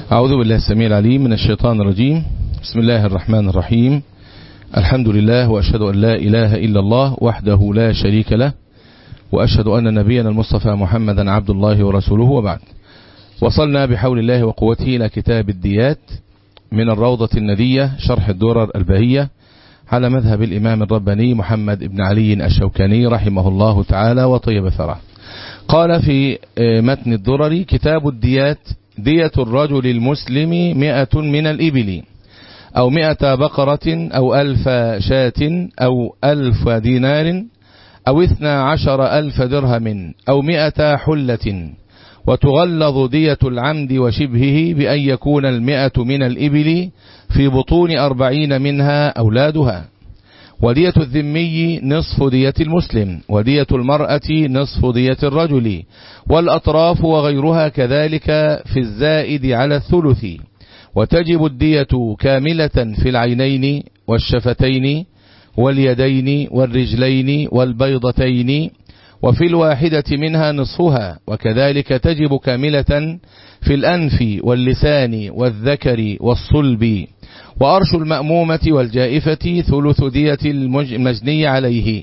أعوذ بالله السميع العليم من الشيطان الرجيم بسم الله الرحمن الرحيم الحمد لله وأشهد أن لا إله إلا الله وحده لا شريك له وأشهد أن نبينا المصطفى محمدا عبد الله ورسوله وبعد وصلنا بحول الله وقوته إلى كتاب الديات من الروضة الندية شرح الدرر البهية على مذهب الإمام الرباني محمد بن علي الشوكاني رحمه الله تعالى وطيب ثراه قال في متن الدرر كتاب الديات دية الرجل المسلم مئة من الإبل أو مئة بقرة أو ألف شاة أو ألف دينار أو اثنى عشر ألف درهم أو مئة حلة وتغلظ دية العمد وشبهه بأن يكون المئة من الإبل في بطون أربعين منها أولادها ودية الذمي نصف دية المسلم ودية المرأة نصف دية الرجل والأطراف وغيرها كذلك في الزائد على الثلث وتجب الدية كاملة في العينين والشفتين واليدين والرجلين والبيضتين وفي الواحدة منها نصفها وكذلك تجب كاملة في الأنف واللسان والذكر والصلب وأرش المأمومة والجائفة ثلث دية المجني عليه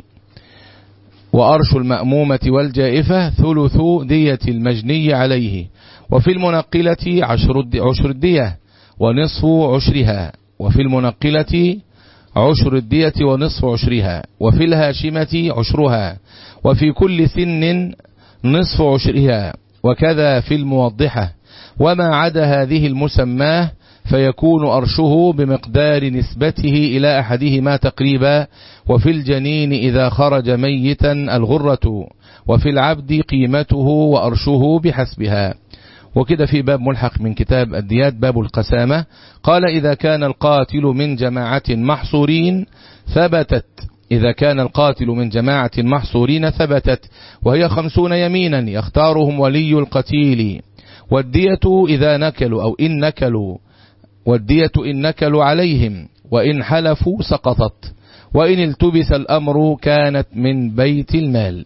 وأرش المأمومة والجائفة ثلث دية المجني عليه وفي المنقلة عشر عشر الدية ونصف عشرها وفي المنقلة عشر الدية ونصف عشرها وفي الهاشمة عشرها وفي كل سن نصف عشرها وكذا في الموضحة وما عدا هذه المسماه فيكون أرشه بمقدار نسبته إلى أحدهما تقريبا وفي الجنين إذا خرج ميتا الغرة وفي العبد قيمته وأرشه بحسبها وكده في باب ملحق من كتاب الديات باب القسامة قال إذا كان القاتل من جماعة محصورين ثبتت إذا كان القاتل من جماعة محصورين ثبتت وهي خمسون يمينا يختارهم ولي القتيل والدية إذا نكلوا أو إن نكلوا والدية إن نكلوا عليهم وإن حلفوا سقطت وإن التبس الأمر كانت من بيت المال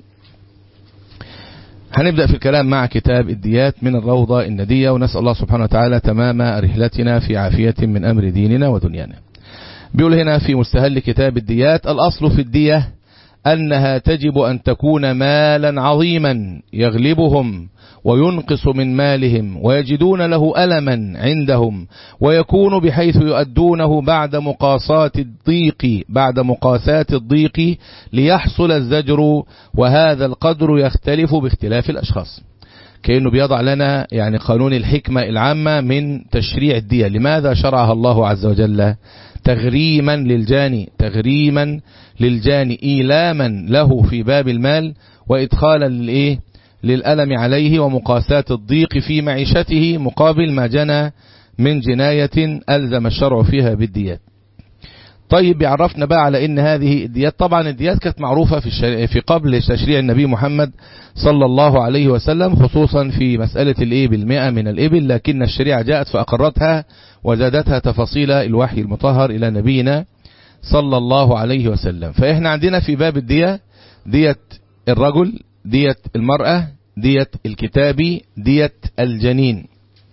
هنبدأ في الكلام مع كتاب الديات من الروضة الندية ونسأل الله سبحانه وتعالى تمام رحلتنا في عافية من أمر ديننا ودنيانا بيقول هنا في مستهل كتاب الديات الأصل في الدية أنها تجب أن تكون مالا عظيما يغلبهم وينقص من مالهم ويجدون له ألما عندهم ويكون بحيث يؤدونه بعد مقاسات الضيق بعد مقاسات الضيق ليحصل الزجر وهذا القدر يختلف باختلاف الأشخاص كأنه بيضع لنا يعني قانون الحكمة العامة من تشريع الدية لماذا شرعها الله عز وجل تغريما للجاني تغريما للجاني إيلاما له في باب المال وإدخالا للإيه للألم عليه ومقاسات الضيق في معيشته مقابل ما جنى من جناية ألزم الشرع فيها بالديات طيب بيعرفنا بقى على ان هذه الديات طبعا الديات كانت معروفة في, في قبل تشريع النبي محمد صلى الله عليه وسلم خصوصا في مسألة الايه بالمئة من الإبل لكن الشريعة جاءت فأقرتها وزادتها تفاصيل الوحي المطهر إلى نبينا صلى الله عليه وسلم فإحنا عندنا في باب الدية دية الرجل دية المرأة دية الكتابي دية الجنين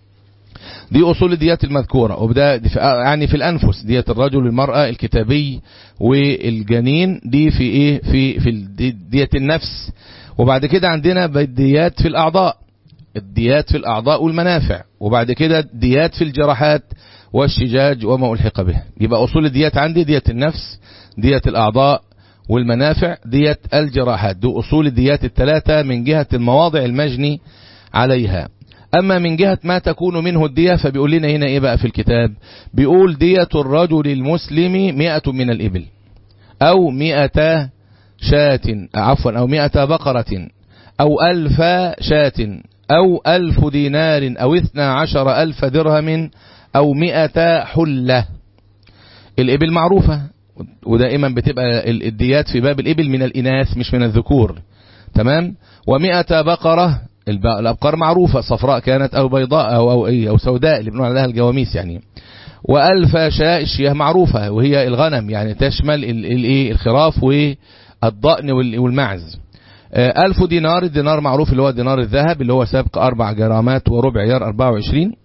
دي أصول الديات المذكورة وبدا يعني في الأنفس دية الرجل المرأة الكتابي والجنين دي في إيه في في دية النفس وبعد كده عندنا الديات في الأعضاء الديات في الأعضاء والمنافع وبعد كده ديات في الجراحات والشجاج وما ألحق به يبقى أصول الديات عندي دية النفس دية الأعضاء والمنافع دية الجراحات دو أصول الديات الثلاثة من جهة المواضع المجني عليها أما من جهة ما تكون منه الدية فبيقول لنا هنا إيه بقى في الكتاب بيقول دية الرجل المسلم مئة من الإبل أو مئة شاة عفوا أو مئة بقرة أو ألف شاة أو ألف دينار أو اثنى عشر ألف درهم أو مئة حلة الإبل معروفة ودائما بتبقى الديات في باب الإبل من الإناث مش من الذكور تمام ومئة بقرة الأبقار معروفة صفراء كانت أو بيضاء أو, أو, أي أو سوداء اللي بنقول عليها الجواميس يعني وألف شاء الشياه معروفة وهي الغنم يعني تشمل الايه الخراف والضأن والمعز ألف دينار الدينار معروف اللي هو دينار الذهب اللي هو سابق أربع جرامات وربع عيار 24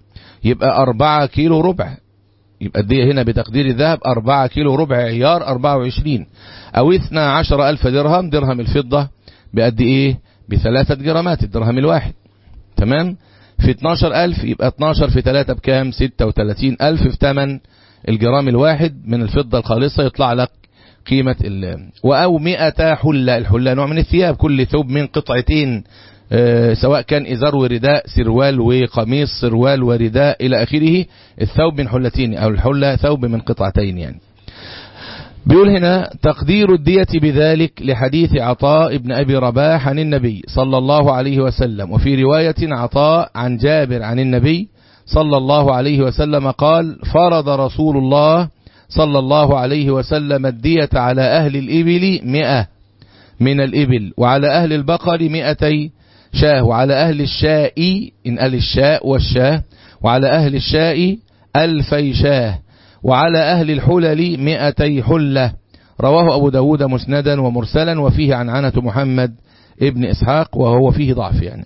يبقى أربعة كيلو ربع يبقى الدية هنا بتقدير الذهب أربعة كيلو ربع عيار أربعة وعشرين أو اثنا عشر ألف درهم درهم الفضة بقد إيه بثلاثة جرامات الدرهم الواحد تمام في 12 ألف يبقى 12 في 3 بكام 36 ألف في ثمن الجرام الواحد من الفضة الخالصة يطلع لك قيمة ال أو 100 حلة الحلة نوع من الثياب كل ثوب من قطعتين آه سواء كان إزار ورداء سروال وقميص سروال ورداء إلى آخره الثوب من حلتين أو الحلة ثوب من قطعتين يعني بيقول هنا تقدير الدية بذلك لحديث عطاء ابن أبي رباح عن النبي صلى الله عليه وسلم وفي رواية عطاء عن جابر عن النبي صلى الله عليه وسلم قال فرض رسول الله صلى الله عليه وسلم الدية على أهل الإبل مئة من الإبل وعلى أهل البقر مئتي شاه وعلى أهل الشاء إن قال الشاء والشاه وعلى أهل الشاء ألفي شاه وعلى أهل الحلل مئتي حلة رواه أبو داود مسندا ومرسلا وفيه عن عنة محمد ابن إسحاق وهو فيه ضعف يعني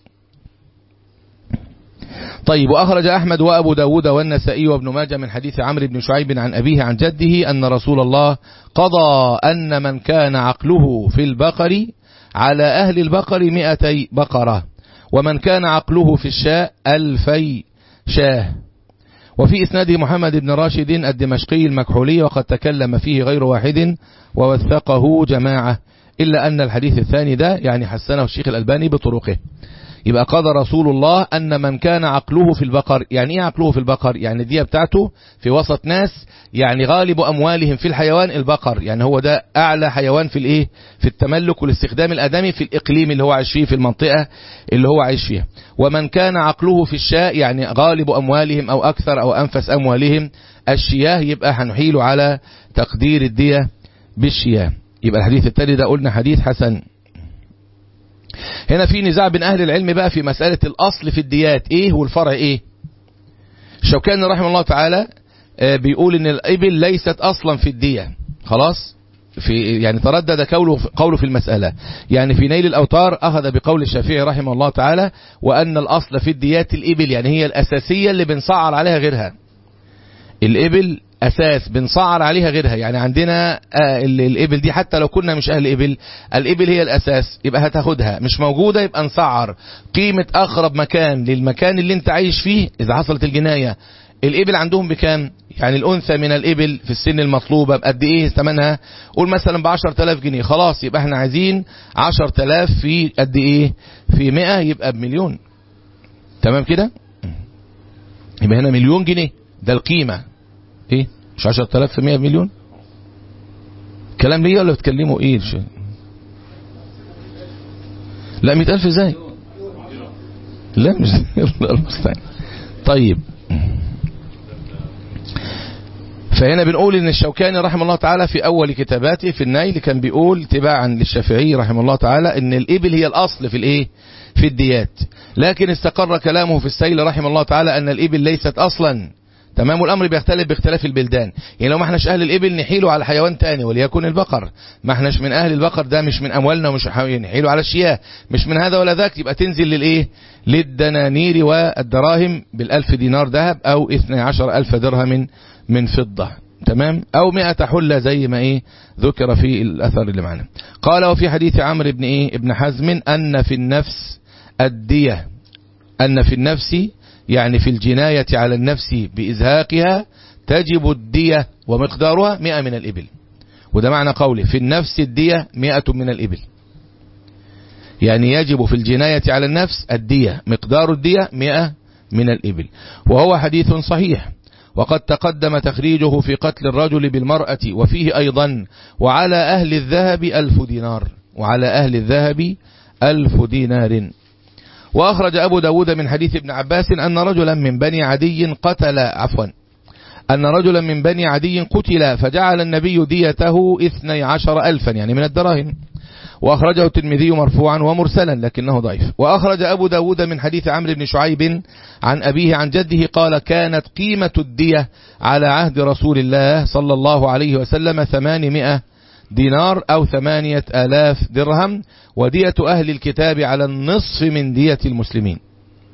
طيب وأخرج أحمد وأبو داود والنسائي وابن ماجه من حديث عمرو بن شعيب عن أبيه عن جده أن رسول الله قضى أن من كان عقله في البقر على أهل البقر مئتي بقرة ومن كان عقله في الشاء ألفي شاه وفي إسناده محمد بن راشد الدمشقي المكحولي وقد تكلم فيه غير واحد ووثقه جماعة إلا أن الحديث الثاني ده يعني حسنه الشيخ الألباني بطرقه يبقى قضى رسول الله أن من كان عقله في البقر يعني إيه عقله في البقر يعني الدية بتاعته في وسط ناس يعني غالب أموالهم في الحيوان البقر يعني هو ده أعلى حيوان في الإيه في التملك والاستخدام الأدمي في الإقليم اللي هو عايش فيه في المنطقة اللي هو عايش فيها ومن كان عقله في الشاء يعني غالب أموالهم أو أكثر أو أنفس أموالهم الشياه يبقى هنحيل على تقدير الدية بالشياه يبقى الحديث التالي ده قلنا حديث حسن هنا في نزاع بين أهل العلم بقى في مسألة الأصل في الديات إيه والفرع إيه الشوكاني رحمه الله تعالى بيقول إن الإبل ليست أصلا في الدية خلاص في يعني تردد قوله قوله في المسألة يعني في نيل الأوتار أخذ بقول الشافعي رحمه الله تعالى وأن الأصل في الديات الإبل يعني هي الأساسية اللي بنسعر عليها غيرها الإبل أساس بنسعر عليها غيرها يعني عندنا الإبل دي حتى لو كنا مش أهل إبل الإبل هي الأساس يبقى هتاخدها مش موجودة يبقى نسعر قيمة أقرب مكان للمكان اللي انت عايش فيه إذا حصلت الجناية الإبل عندهم بكام يعني الأنثى من الإبل في السن المطلوبة بقد إيه ثمنها قول مثلا ب 10000 جنيه خلاص يبقى احنا عايزين 10000 في قد إيه في 100 يبقى بمليون تمام كده يبقى هنا مليون جنيه ده القيمة ايه مش 10000 في 100 مليون كلام ليه ولا بتكلموا ايه الشيء لا 100000 ازاي لا مش الله المستعان طيب فهنا بنقول ان الشوكاني رحمه الله تعالى في اول كتاباته في النيل كان بيقول تباعا للشافعي رحمه الله تعالى ان الابل هي الاصل في الايه في الديات لكن استقر كلامه في السيل رحمه الله تعالى ان الابل ليست اصلا تمام والامر بيختلف باختلاف البلدان يعني لو ما احناش اهل الابل نحيله على حيوان تاني وليكن البقر ما احناش من اهل البقر ده مش من اموالنا ومش نحيله على الشياه مش من هذا ولا ذاك يبقى تنزل للايه للدنانير والدراهم بالالف دينار ذهب او 12 الف درهم من فضة تمام او 100 حلة زي ما ايه ذكر في الاثر اللي معنا قال وفي حديث عمرو بن ايه ابن حزم ان في النفس الدية ان في النفس يعني في الجناية على النفس بإزهاقها تجب الدية ومقدارها مئة من الإبل وده معنى قوله في النفس الدية مئة من الإبل يعني يجب في الجناية على النفس الدية مقدار الدية مئة من الإبل وهو حديث صحيح وقد تقدم تخريجه في قتل الرجل بالمرأة وفيه أيضا وعلى أهل الذهب ألف دينار وعلى أهل الذهب ألف دينار وأخرج أبو داود من حديث ابن عباس أن رجلا من بني عدي قتل عفوا أن رجلا من بني عدي قتل فجعل النبي ديته اثني عشر ألفا يعني من الدراهم وأخرجه الترمذي مرفوعا ومرسلا لكنه ضعيف وأخرج أبو داود من حديث عمرو بن شعيب عن أبيه عن جده قال كانت قيمة الدية على عهد رسول الله صلى الله عليه وسلم ثمانمائة دينار أو ثمانية آلاف درهم ودية أهل الكتاب على النصف من دية المسلمين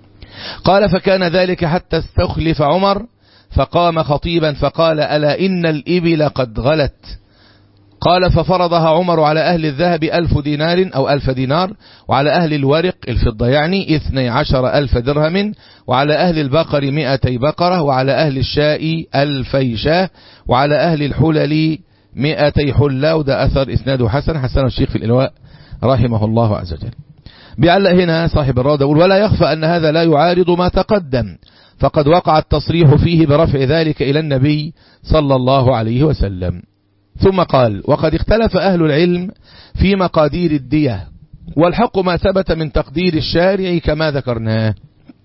قال فكان ذلك حتى استخلف عمر فقام خطيبا فقال ألا إن الإبل قد غلت قال ففرضها عمر على أهل الذهب ألف دينار أو ألف دينار وعلى أهل الورق الفضة يعني اثني عشر ألف درهم وعلى أهل البقر مئتي بقرة وعلى أهل الشاء ألفي شاه وعلى أهل الحلل مئتي حلة وده أثر إسناده حسن حسن الشيخ في الإلواء رحمه الله عز وجل بيعلق هنا صاحب الروضة يقول ولا يخفى أن هذا لا يعارض ما تقدم فقد وقع التصريح فيه برفع ذلك إلى النبي صلى الله عليه وسلم ثم قال وقد اختلف أهل العلم في مقادير الدية والحق ما ثبت من تقدير الشارع كما ذكرناه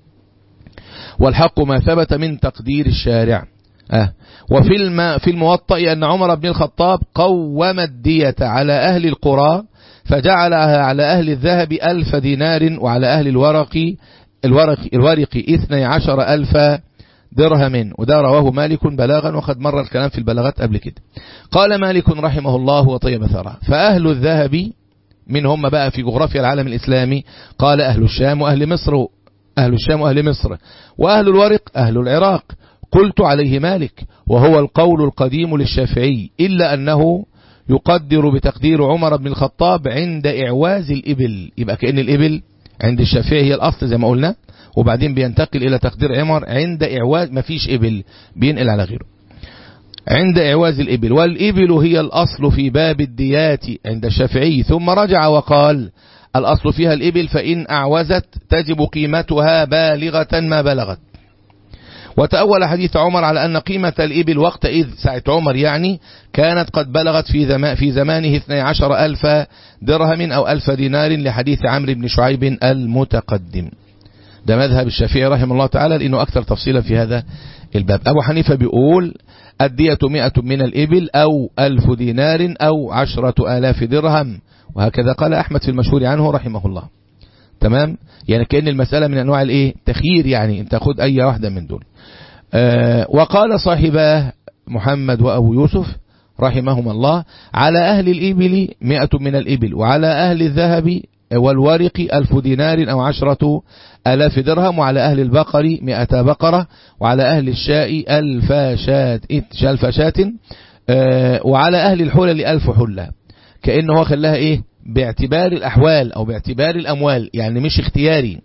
والحق ما ثبت من تقدير الشارع أه وفي الم في الموطأ أن عمر بن الخطاب قوم الدية على أهل القرى فجعلها على أهل الذهب ألف دينار وعلى أهل الورق الورق, الورق اثني عشر ألف درهم وده رواه مالك بلاغا وقد مر الكلام في البلاغات قبل كده قال مالك رحمه الله وطيب ثرى فأهل الذهب من هم بقى في جغرافيا العالم الإسلامي قال أهل الشام وأهل مصر أهل الشام وأهل مصر وأهل الورق أهل العراق قلت عليه مالك وهو القول القديم للشافعي إلا أنه يقدر بتقدير عمر بن الخطاب عند إعواز الإبل يبقى كأن الإبل عند الشافعي هي الأصل زي ما قلنا وبعدين بينتقل إلى تقدير عمر عند إعواز ما فيش إبل بينقل على غيره عند إعواز الإبل والإبل هي الأصل في باب الديات عند الشافعي ثم رجع وقال الأصل فيها الإبل فإن أعوزت تجب قيمتها بالغة ما بلغت وتأول حديث عمر على أن قيمة الإبل وقتئذ ساعة عمر يعني كانت قد بلغت في, زمان في زمانه 12 ألف درهم أو ألف دينار لحديث عمرو بن شعيب المتقدم ده مذهب الشافعي رحمه الله تعالى لأنه أكثر تفصيلا في هذا الباب أبو حنيفة بيقول الدية مئة من الإبل أو ألف دينار أو عشرة آلاف درهم وهكذا قال أحمد في المشهور عنه رحمه الله تمام يعني كأن المسألة من أنواع الإيه تخيير يعني أنت خد أي واحدة من دول آه وقال صاحباه محمد وأبو يوسف رحمهما الله على أهل الإبل مئة من الإبل وعلى أهل الذهب والورق ألف دينار أو عشرة ألاف درهم وعلى أهل البقر مئة بقرة وعلى أهل الشاء ألف شات ألف شات آه وعلى أهل الحلل ألف حلة كأنه خلاها إيه باعتبار الأحوال أو باعتبار الأموال يعني مش اختياري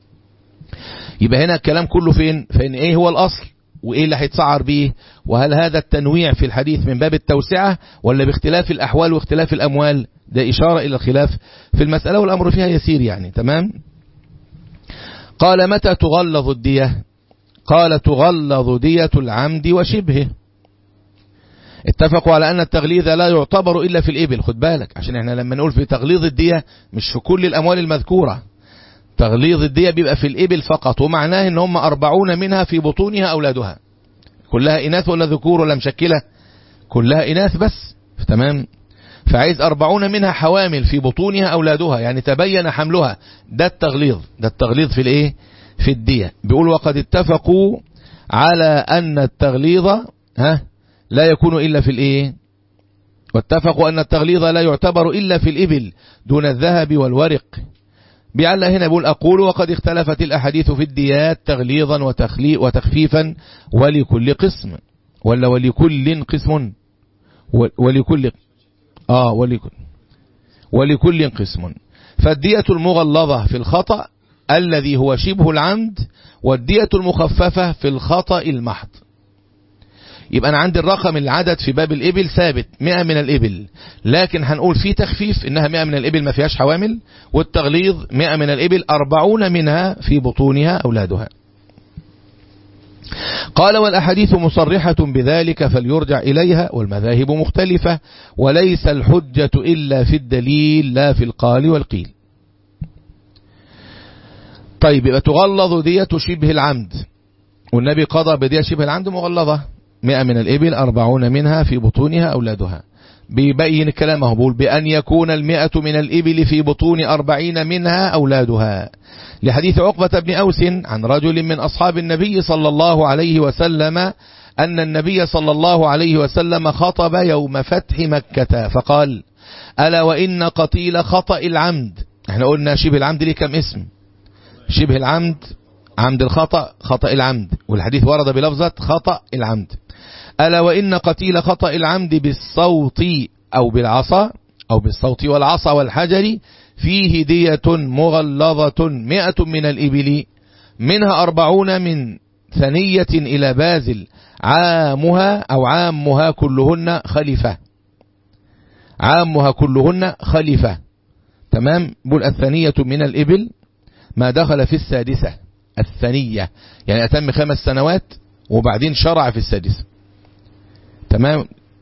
يبقى هنا الكلام كله فين فإن إيه هو الأصل وإيه اللي هيتسعر بيه وهل هذا التنويع في الحديث من باب التوسعة ولا باختلاف الأحوال واختلاف الأموال ده إشارة إلى الخلاف في المسألة والأمر فيها يسير يعني تمام قال متى تغلظ الدية قال تغلظ دية العمد وشبهه اتفقوا على أن التغليظ لا يعتبر إلا في الإبل خد بالك عشان احنا لما نقول في تغليظ الدية مش في كل الأموال المذكورة تغليظ الدية بيبقى في الإبل فقط ومعناه ان هم أربعون منها في بطونها أولادها كلها إناث ولا ذكور ولا مشكلة كلها إناث بس تمام فعايز أربعون منها حوامل في بطونها أولادها يعني تبين حملها ده التغليظ ده التغليظ في الإيه في الدية بيقول وقد اتفقوا على أن التغليظ ها لا يكون إلا في الإيه واتفقوا أن التغليظ لا يعتبر إلا في الإبل دون الذهب والورق بيعلق هنا بيقول أقول وقد اختلفت الأحاديث في الديات تغليظا وتخلي وتخفيفا ولكل قسم ولا ولكل قسم ولكل آه ولكل ولكل قسم فالدية المغلظة في الخطأ الذي هو شبه العمد والدية المخففة في الخطأ المحض يبقى أنا عندي الرقم العدد في باب الإبل ثابت 100 من الإبل لكن هنقول في تخفيف إنها 100 من الإبل ما فيهاش حوامل والتغليظ 100 من الإبل 40 منها في بطونها أولادها قال والأحاديث مصرحة بذلك فليرجع إليها والمذاهب مختلفة وليس الحجة إلا في الدليل لا في القال والقيل طيب يبقى تغلظ دية شبه العمد والنبي قضى بدية شبه العمد مغلظة مئة من الإبل أربعون منها في بطونها أولادها بيبين الكلام هو بيقول بأن يكون المئة من الإبل في بطون أربعين منها أولادها لحديث عقبة بن أوس عن رجل من أصحاب النبي صلى الله عليه وسلم أن النبي صلى الله عليه وسلم خطب يوم فتح مكة فقال ألا وإن قتيل خطأ العمد احنا قلنا شبه العمد ليه كم اسم شبه العمد عمد الخطأ خطأ العمد والحديث ورد بلفظة خطأ العمد ألا وإن قتيل خطأ العمد بالصوت أو بالعصا أو بالصوت والعصا والحجر فيه دية مغلظة مئة من الإبل منها أربعون من ثنية إلى بازل عامها أو عامها كلهن خليفة عامها كلهن خليفة تمام بل الثانية من الإبل ما دخل في السادسة الثانية يعني أتم خمس سنوات وبعدين شرع في السادسة تمام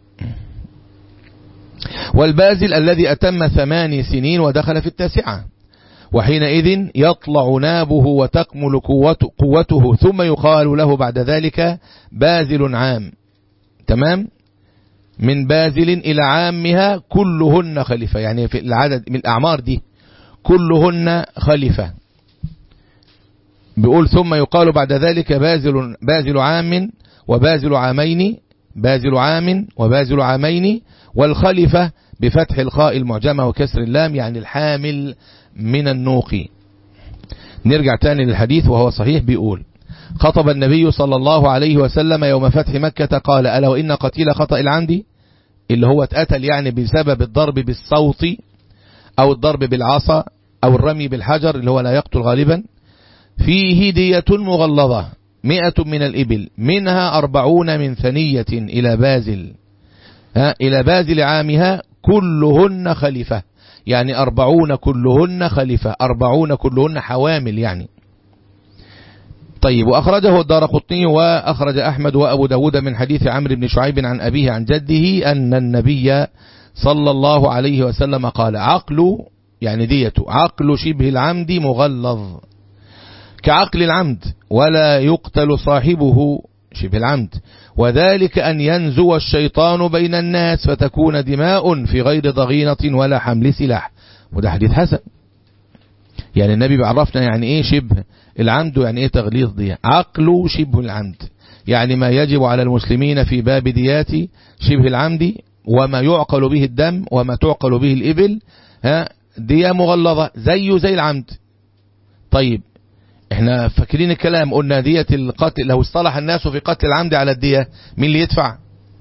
والبازل الذي أتم ثمان سنين ودخل في التاسعة وحينئذ يطلع نابه وتكمل قوته, قوته ثم يقال له بعد ذلك بازل عام تمام من بازل إلى عامها كلهن خليفة يعني في العدد من الأعمار دي كلهن خليفة بيقول ثم يقال بعد ذلك بازل, بازل عام وبازل عامين بازل عام وبازل عامين والخلفة بفتح الخاء المعجمة وكسر اللام يعني الحامل من النوق نرجع تاني للحديث وهو صحيح بيقول خطب النبي صلى الله عليه وسلم يوم فتح مكة قال ألا وإن قتيل خطأ العمد اللي هو اتقتل يعني بسبب الضرب بالصوت أو الضرب بالعصا أو الرمي بالحجر اللي هو لا يقتل غالبا فيه دية مغلظة مئة من الإبل منها أربعون من ثنية إلى بازل ها إلى بازل عامها كلهن خليفة يعني أربعون كلهن خليفة أربعون كلهن حوامل يعني طيب وأخرجه الدار قطني وأخرج أحمد وأبو داود من حديث عمرو بن شعيب عن أبيه عن جده أن النبي صلى الله عليه وسلم قال عقل يعني ديته عقل شبه العمد مغلظ كعقل العمد ولا يقتل صاحبه شبه العمد وذلك أن ينزو الشيطان بين الناس فتكون دماء في غير ضغينة ولا حمل سلاح وده حديث حسن يعني النبي بعرفنا يعني ايه شبه العمد يعني ايه تغليظ دي عقل شبه العمد يعني ما يجب على المسلمين في باب ديات شبه العمد وما يعقل به الدم وما تعقل به الإبل ها دي مغلظة زيه زي العمد طيب احنا فاكرين الكلام قلنا دية القتل لو اصطلح الناس في قتل العمد على الدية مين اللي يدفع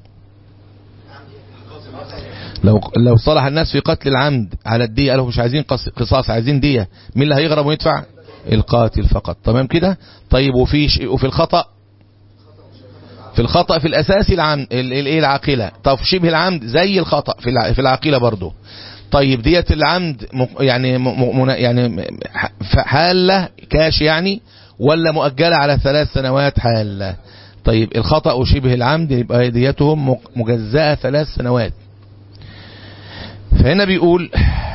لو لو صلح الناس في قتل العمد على الدية قالوا مش عايزين قصاص عايزين دية مين اللي هيغرم ويدفع القاتل فقط تمام كده طيب وفي وفي الخطأ في الخطأ في الأساس العمد الايه العاقلة طب شبه العمد زي الخطأ في في العاقلة برضه طيب دية العمد يعني يعني حالة كاش يعني ولا مؤجلة على ثلاث سنوات حالة طيب الخطأ وشبه العمد يبقى ديتهم مجزأة ثلاث سنوات فهنا بيقول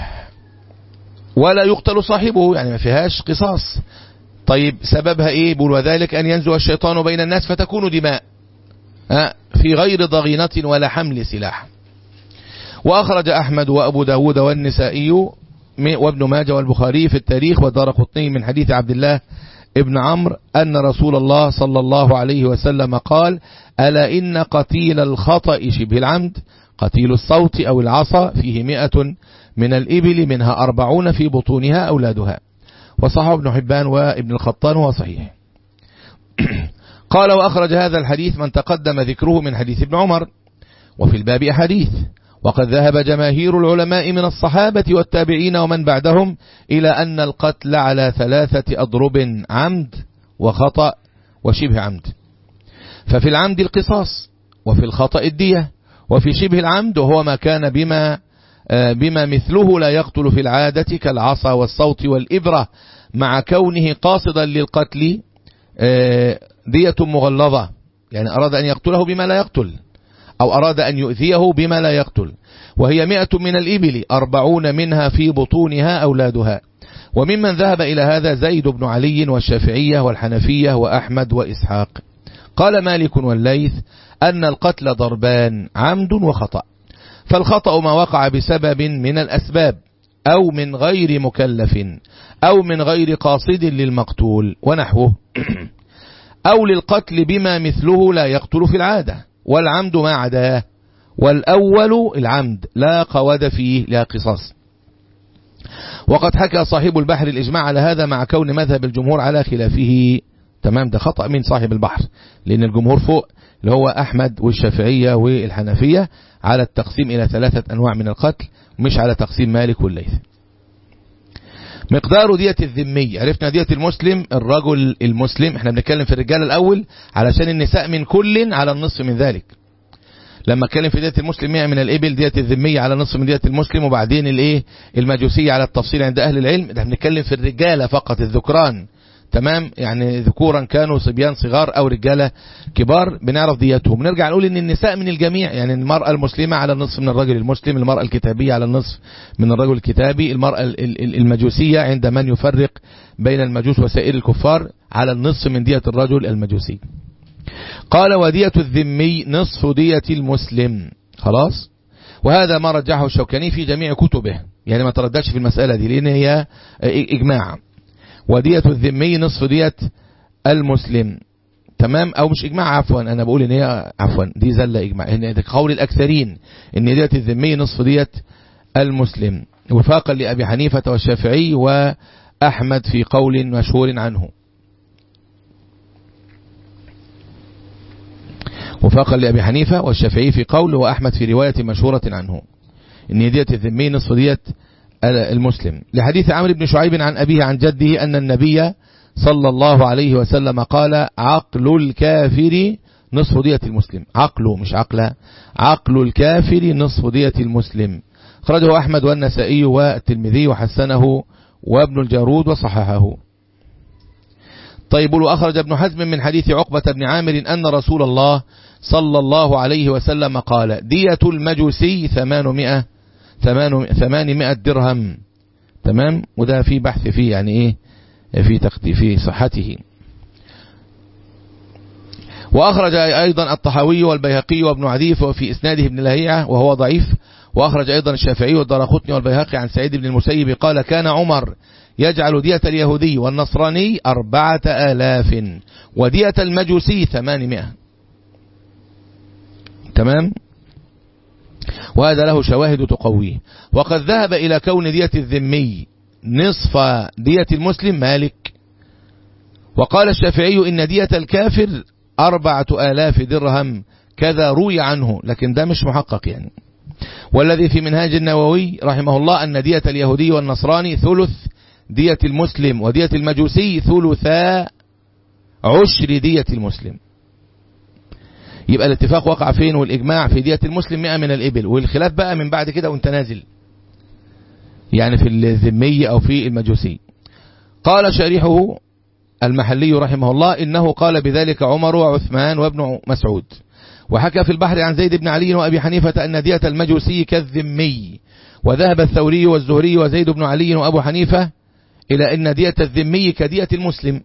ولا يقتل صاحبه يعني ما فيهاش قصاص طيب سببها ايه بيقول وذلك ان ينزو الشيطان بين الناس فتكون دماء في غير ضغينة ولا حمل سلاح وأخرج أحمد وأبو داود والنسائي وابن ماجه والبخاري في التاريخ ودار قطني من حديث عبد الله ابن عمرو أن رسول الله صلى الله عليه وسلم قال ألا إن قتيل الخطأ شبه العمد قتيل الصوت أو العصا فيه مئة من الإبل منها أربعون في بطونها أولادها وصحه ابن حبان وابن الخطان وصحيح قال وأخرج هذا الحديث من تقدم ذكره من حديث ابن عمر وفي الباب أحاديث وقد ذهب جماهير العلماء من الصحابة والتابعين ومن بعدهم إلى أن القتل على ثلاثة أضرب عمد وخطأ وشبه عمد ففي العمد القصاص وفي الخطأ الدية وفي شبه العمد وهو ما كان بما بما مثله لا يقتل في العادة كالعصا والصوت والإبرة مع كونه قاصدا للقتل دية مغلظة يعني أراد أن يقتله بما لا يقتل أو أراد أن يؤذيه بما لا يقتل وهي مئة من الإبل أربعون منها في بطونها أولادها وممن ذهب إلى هذا زيد بن علي والشافعية والحنفية وأحمد وإسحاق قال مالك والليث أن القتل ضربان عمد وخطأ فالخطأ ما وقع بسبب من الأسباب أو من غير مكلف أو من غير قاصد للمقتول ونحوه أو للقتل بما مثله لا يقتل في العادة والعمد ما عداه والأول العمد لا قود فيه لا قصاص وقد حكى صاحب البحر الإجماع على هذا مع كون مذهب الجمهور على خلافه تمام ده خطأ من صاحب البحر لأن الجمهور فوق اللي هو أحمد والشافعية والحنفية على التقسيم إلى ثلاثة أنواع من القتل مش على تقسيم مالك والليث مقدار دية الذمي عرفنا دية المسلم الرجل المسلم احنا بنتكلم في الرجال الأول علشان النساء من كل على النصف من ذلك لما اتكلم في دية المسلم 100 من الإبل دية الذمية على نصف من دية المسلم وبعدين الايه المجوسية على التفصيل عند أهل العلم ده بنتكلم في الرجالة فقط الذكران تمام يعني ذكورا كانوا صبيان صغار او رجاله كبار بنعرف ديتهم نرجع نقول ان النساء من الجميع يعني المراه المسلمه على النصف من الرجل المسلم المراه الكتابيه على النصف من الرجل الكتابي المراه المجوسيه عند من يفرق بين المجوس وسائر الكفار على النصف من دية الرجل المجوسي قال ودية الذمي نصف دية المسلم خلاص وهذا ما رجحه الشوكاني في جميع كتبه يعني ما ترددش في المسألة دي لأن هي إجماع ودية الذمي نصف دية المسلم تمام او مش اجماع عفوا انا بقول ان هي عفوا دي زلة اجماع ان ده قول الاكثرين ان دية الذمي نصف دية المسلم وفاقا لابي حنيفة والشافعي واحمد في قول مشهور عنه وفاقا لابي حنيفة والشافعي في قول واحمد في رواية مشهورة عنه ان دية الذمي نصف دية المسلم لحديث عمرو بن شعيب عن أبيه عن جده أن النبي صلى الله عليه وسلم قال عقل الكافر نصف دية المسلم عقله مش عقله عقل الكافر نصف دية المسلم خرجه أحمد والنسائي والترمذي وحسنه وابن الجارود وصححه طيب وأخرج ابن حزم من حديث عقبة بن عامر أن رسول الله صلى الله عليه وسلم قال دية المجوسي ثمانمائة ثمانمائة درهم تمام وده في بحث فيه يعني ايه في تقدي في صحته وأخرج أيضا الطحاوي والبيهقي وابن عديف وفي إسناده ابن لهيعة وهو ضعيف وأخرج أيضا الشافعي والدرقطني والبيهقي عن سعيد بن المسيب قال كان عمر يجعل دية اليهودي والنصراني أربعة آلاف ودية المجوسي ثمانمائة تمام وهذا له شواهد تقويه وقد ذهب إلى كون دية الذمي نصف دية المسلم مالك وقال الشافعي إن دية الكافر أربعة آلاف درهم كذا روي عنه لكن ده مش محقق يعني والذي في منهاج النووي رحمه الله أن دية اليهودي والنصراني ثلث دية المسلم ودية المجوسي ثلثا عشر دية المسلم يبقى الاتفاق وقع فين والإجماع في دية المسلم 100 من الإبل والخلاف بقى من بعد كده وانت نازل يعني في الذمي أو في المجوسي قال شارحه المحلي رحمه الله إنه قال بذلك عمر وعثمان وابن مسعود وحكى في البحر عن زيد بن علي وأبي حنيفة أن دية المجوسي كالذمي وذهب الثوري والزهري وزيد بن علي وأبو حنيفة إلى أن دية الذمي كدية المسلم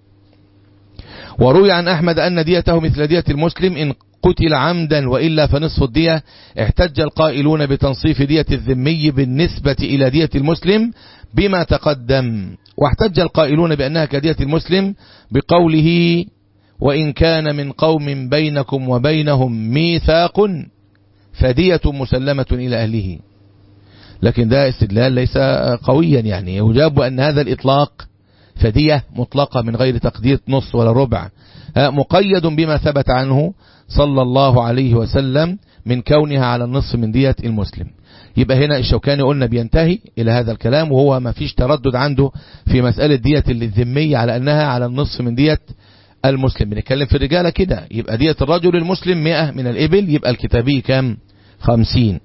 وروي عن أحمد أن ديته مثل دية المسلم إن قتل عمدا وإلا فنصف الدية احتج القائلون بتنصيف دية الذمي بالنسبة إلى دية المسلم بما تقدم واحتج القائلون بأنها كدية المسلم بقوله وإن كان من قوم بينكم وبينهم ميثاق فدية مسلمة إلى أهله لكن ده استدلال ليس قويا يعني يجاب أن هذا الإطلاق فدية مطلقة من غير تقدير نص ولا ربع مقيد بما ثبت عنه صلى الله عليه وسلم من كونها على النصف من دية المسلم يبقى هنا الشوكاني قلنا بينتهي إلى هذا الكلام وهو ما فيش تردد عنده في مسألة دية الذمية على أنها على النصف من دية المسلم بنتكلم في الرجالة كده يبقى دية الرجل المسلم 100 من الإبل يبقى الكتابي كام 50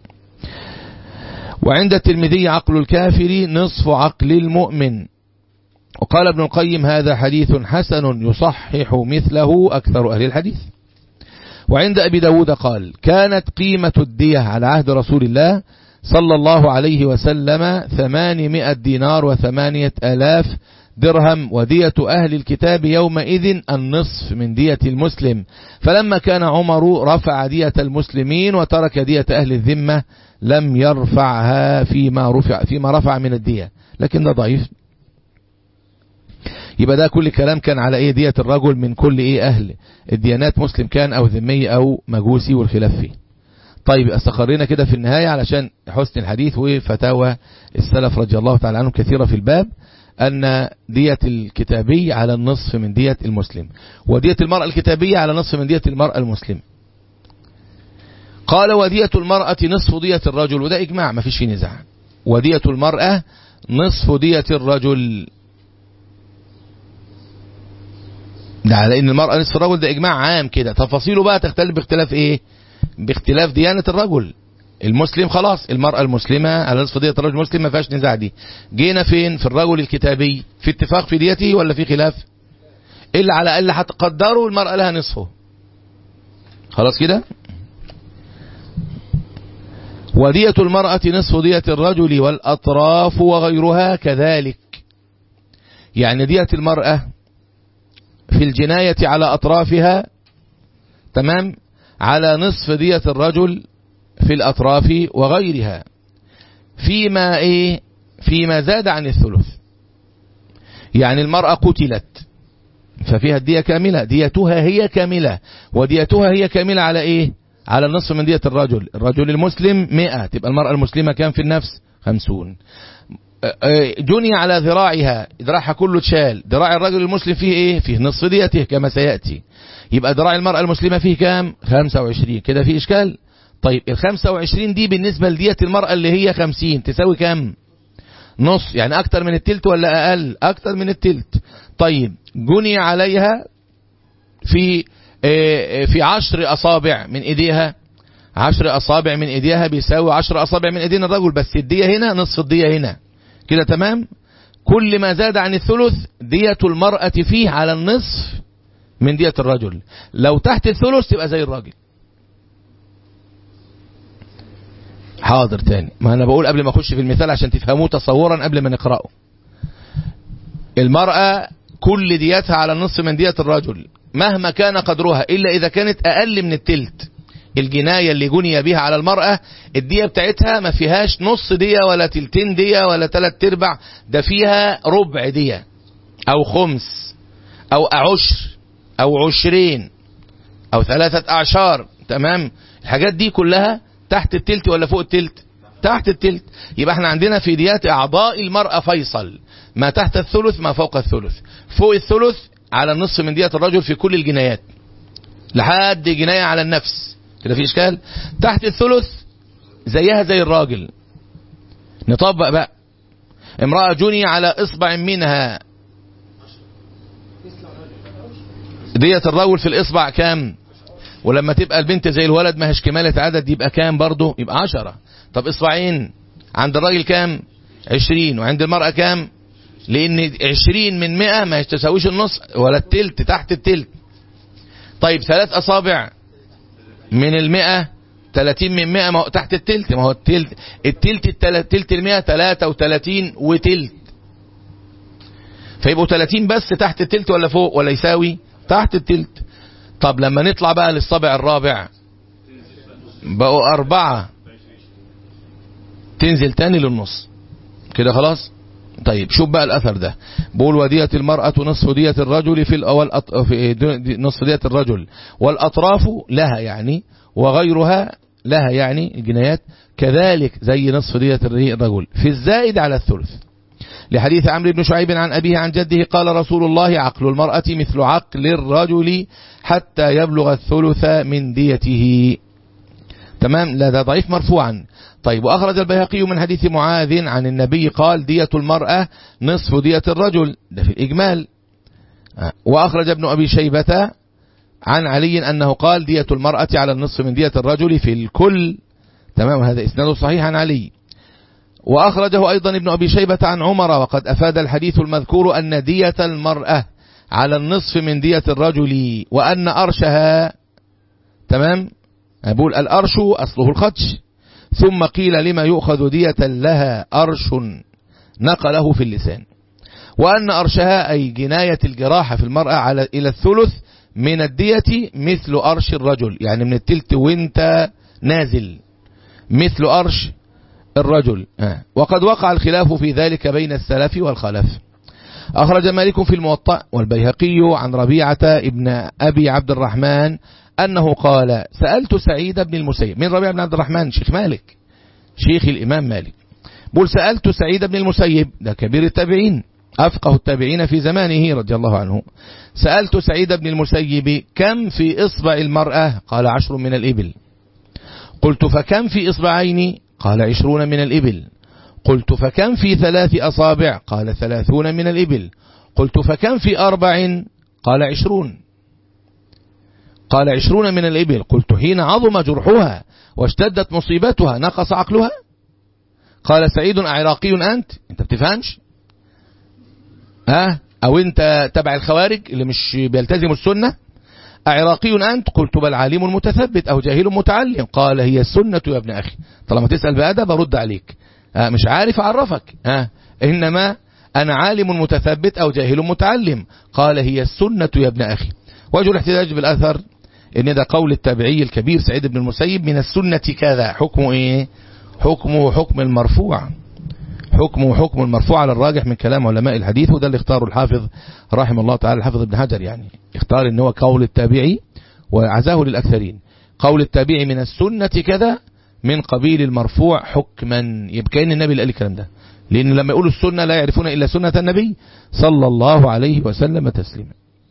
وعند الترمذي عقل الكافر نصف عقل المؤمن وقال ابن القيم هذا حديث حسن يصحح مثله أكثر أهل الحديث وعند أبي داود قال كانت قيمة الدية على عهد رسول الله صلى الله عليه وسلم ثمانمائة دينار وثمانية آلاف درهم ودية أهل الكتاب يومئذ النصف من دية المسلم فلما كان عمر رفع دية المسلمين وترك دية أهل الذمة لم يرفعها فيما رفع, فيما رفع من الدية لكن ده ضعيف يبقى ده كل كلام كان على ايه دية الرجل من كل ايه اهل الديانات مسلم كان او ذمي او مجوسي والخلاف فيه طيب استقرينا كده في النهاية علشان حسن الحديث وفتاوى السلف رضي الله تعالى عنهم كثيرة في الباب أن دية الكتابي على النصف من دية المسلم ودية المرأة الكتابية على نصف من دية المرأة المسلم قال ودية المرأة نصف دية الرجل وده إجماع ما فيش فيه نزاع ودية المرأة نصف دية الرجل ده على ان المرأة نصف الرجل ده اجماع عام كده تفاصيله بقى تختلف باختلاف ايه باختلاف ديانة الرجل المسلم خلاص المرأة المسلمة على نصف دية الرجل المسلم ما فيهاش نزاع دي جينا فين في الرجل الكتابي في اتفاق في ديته ولا في خلاف الا على الاقل هتقدروا المرأة لها نصفه خلاص كده ودية المرأة نصف دية الرجل والأطراف وغيرها كذلك يعني دية المرأة في الجناية على أطرافها تمام على نصف دية الرجل في الأطراف وغيرها فيما إيه فيما زاد عن الثلث يعني المرأة قتلت ففيها الدية كاملة ديتها هي كاملة وديتها هي كاملة على إيه على النصف من دية الرجل الرجل المسلم مئة تبقى المرأة المسلمة كام في النفس خمسون جني على ذراعها ذراعها كله اتشال ذراع الرجل المسلم فيه ايه فيه نصف ديته كما سيأتي يبقى ذراع المرأة المسلمة فيه كام 25 كده في اشكال طيب ال 25 دي بالنسبة لدية المرأة اللي هي 50 تساوي كام نص يعني اكتر من التلت ولا اقل اكتر من التلت طيب جني عليها في في عشر اصابع من ايديها عشر اصابع من ايديها بيساوي عشر اصابع من ايدين الرجل بس الدية هنا نصف الدية هنا كده تمام كل ما زاد عن الثلث دية المرأة فيه على النصف من دية الرجل لو تحت الثلث تبقى زي الراجل حاضر تاني ما انا بقول قبل ما اخش في المثال عشان تفهموه تصورا قبل ما نقرأه المرأة كل ديتها على النصف من دية الرجل مهما كان قدرها إلا إذا كانت أقل من التلت الجناية اللي جني بها على المرأة الدية بتاعتها ما فيهاش نص دية ولا تلتين دية ولا تلات ارباع ده فيها ربع دية أو خمس أو عشر أو عشرين أو ثلاثة أعشار تمام الحاجات دي كلها تحت التلت ولا فوق التلت تحت التلت يبقى احنا عندنا في ديات أعضاء المرأة فيصل ما تحت الثلث ما فوق الثلث فوق الثلث على النصف من دية الرجل في كل الجنايات لحد جناية على النفس كده في اشكال تحت الثلث زيها زي الراجل نطبق بقى امرأة جني على اصبع منها دية الرجل في الاصبع كام ولما تبقى البنت زي الولد ما هيش كمالة عدد يبقى كام برضه يبقى عشرة طب اصبعين عند الراجل كام عشرين وعند المرأة كام لان عشرين من مئة ما تساويش النص ولا التلت تحت التلت طيب ثلاث اصابع من المئة تلاتين من مئة ما هو تحت التلت ما هو التلت التلت التلت المئة تلاتة وتلاتين وتلت فيبقوا تلاتين بس تحت التلت ولا فوق ولا يساوي تحت التلت طب لما نطلع بقى للصابع الرابع بقوا أربعة تنزل تاني للنص كده خلاص طيب شوف بقى الأثر ده بقول ودية المرأة نصف دية الرجل في الأول في نصف دية الرجل والأطراف لها يعني وغيرها لها يعني الجنايات كذلك زي نصف دية الرجل في الزائد على الثلث لحديث عمرو بن شعيب عن أبيه عن جده قال رسول الله عقل المرأة مثل عقل الرجل حتى يبلغ الثلث من ديته تمام لا ده ضعيف مرفوعا طيب وأخرج البيهقي من حديث معاذ عن النبي قال دية المرأة نصف دية الرجل ده في الإجمال وأخرج ابن أبي شيبة عن علي أنه قال دية المرأة على النصف من دية الرجل في الكل تمام هذا إسناده صحيح عن علي وأخرجه أيضا ابن أبي شيبة عن عمر وقد أفاد الحديث المذكور أن دية المرأة على النصف من دية الرجل وأن أرشها تمام أقول الأرش أصله الخدش ثم قيل لما يؤخذ دية لها أرش نقله في اللسان وأن أرشها أي جناية الجراحة في المرأة على إلى الثلث من الدية مثل أرش الرجل يعني من التلت وانت نازل مثل أرش الرجل وقد وقع الخلاف في ذلك بين السلف والخلف أخرج مالك في الموطأ والبيهقي عن ربيعة ابن أبي عبد الرحمن أنه قال سألت سعيد بن المسيب من ربيع بن عبد الرحمن شيخ مالك شيخ الإمام مالك بقول سألت سعيد بن المسيب ده كبير التابعين أفقه التابعين في زمانه رضي الله عنه سألت سعيد بن المسيب كم في إصبع المرأة قال عشر من الإبل قلت فكم في إصبعين قال عشرون من الإبل قلت فكم في ثلاث أصابع قال ثلاثون من الإبل قلت فكم في أربع قال عشرون قال عشرون من الإبل قلت حين عظم جرحها واشتدت مصيبتها نقص عقلها قال سعيد أعراقي أنت أنت بتفهمش ها أو أنت تبع الخوارج اللي مش بيلتزم السنة أعراقي أنت قلت بل عالم متثبت أو جاهل متعلم قال هي السنة يا ابن أخي طالما تسأل بأدب برد عليك ها مش عارف أعرفك ها إنما أنا عالم متثبت أو جاهل متعلم قال هي السنة يا ابن أخي وجه الاحتجاج بالأثر إن ده قول التابعي الكبير سعيد بن المسيب من السنة كذا حكمه إيه حكمه حكم المرفوع حكمه حكم المرفوع على الراجح من كلام علماء الحديث وده اللي اختاره الحافظ رحمه الله تعالى الحافظ ابن حجر يعني اختار ان هو قول التابعي وعزاه للأكثرين قول التابعي من السنة كذا من قبيل المرفوع حكما يبقى كأن النبي اللي قال الكلام ده لأن لما يقولوا السنة لا يعرفون إلا سنة النبي صلى الله عليه وسلم تسليما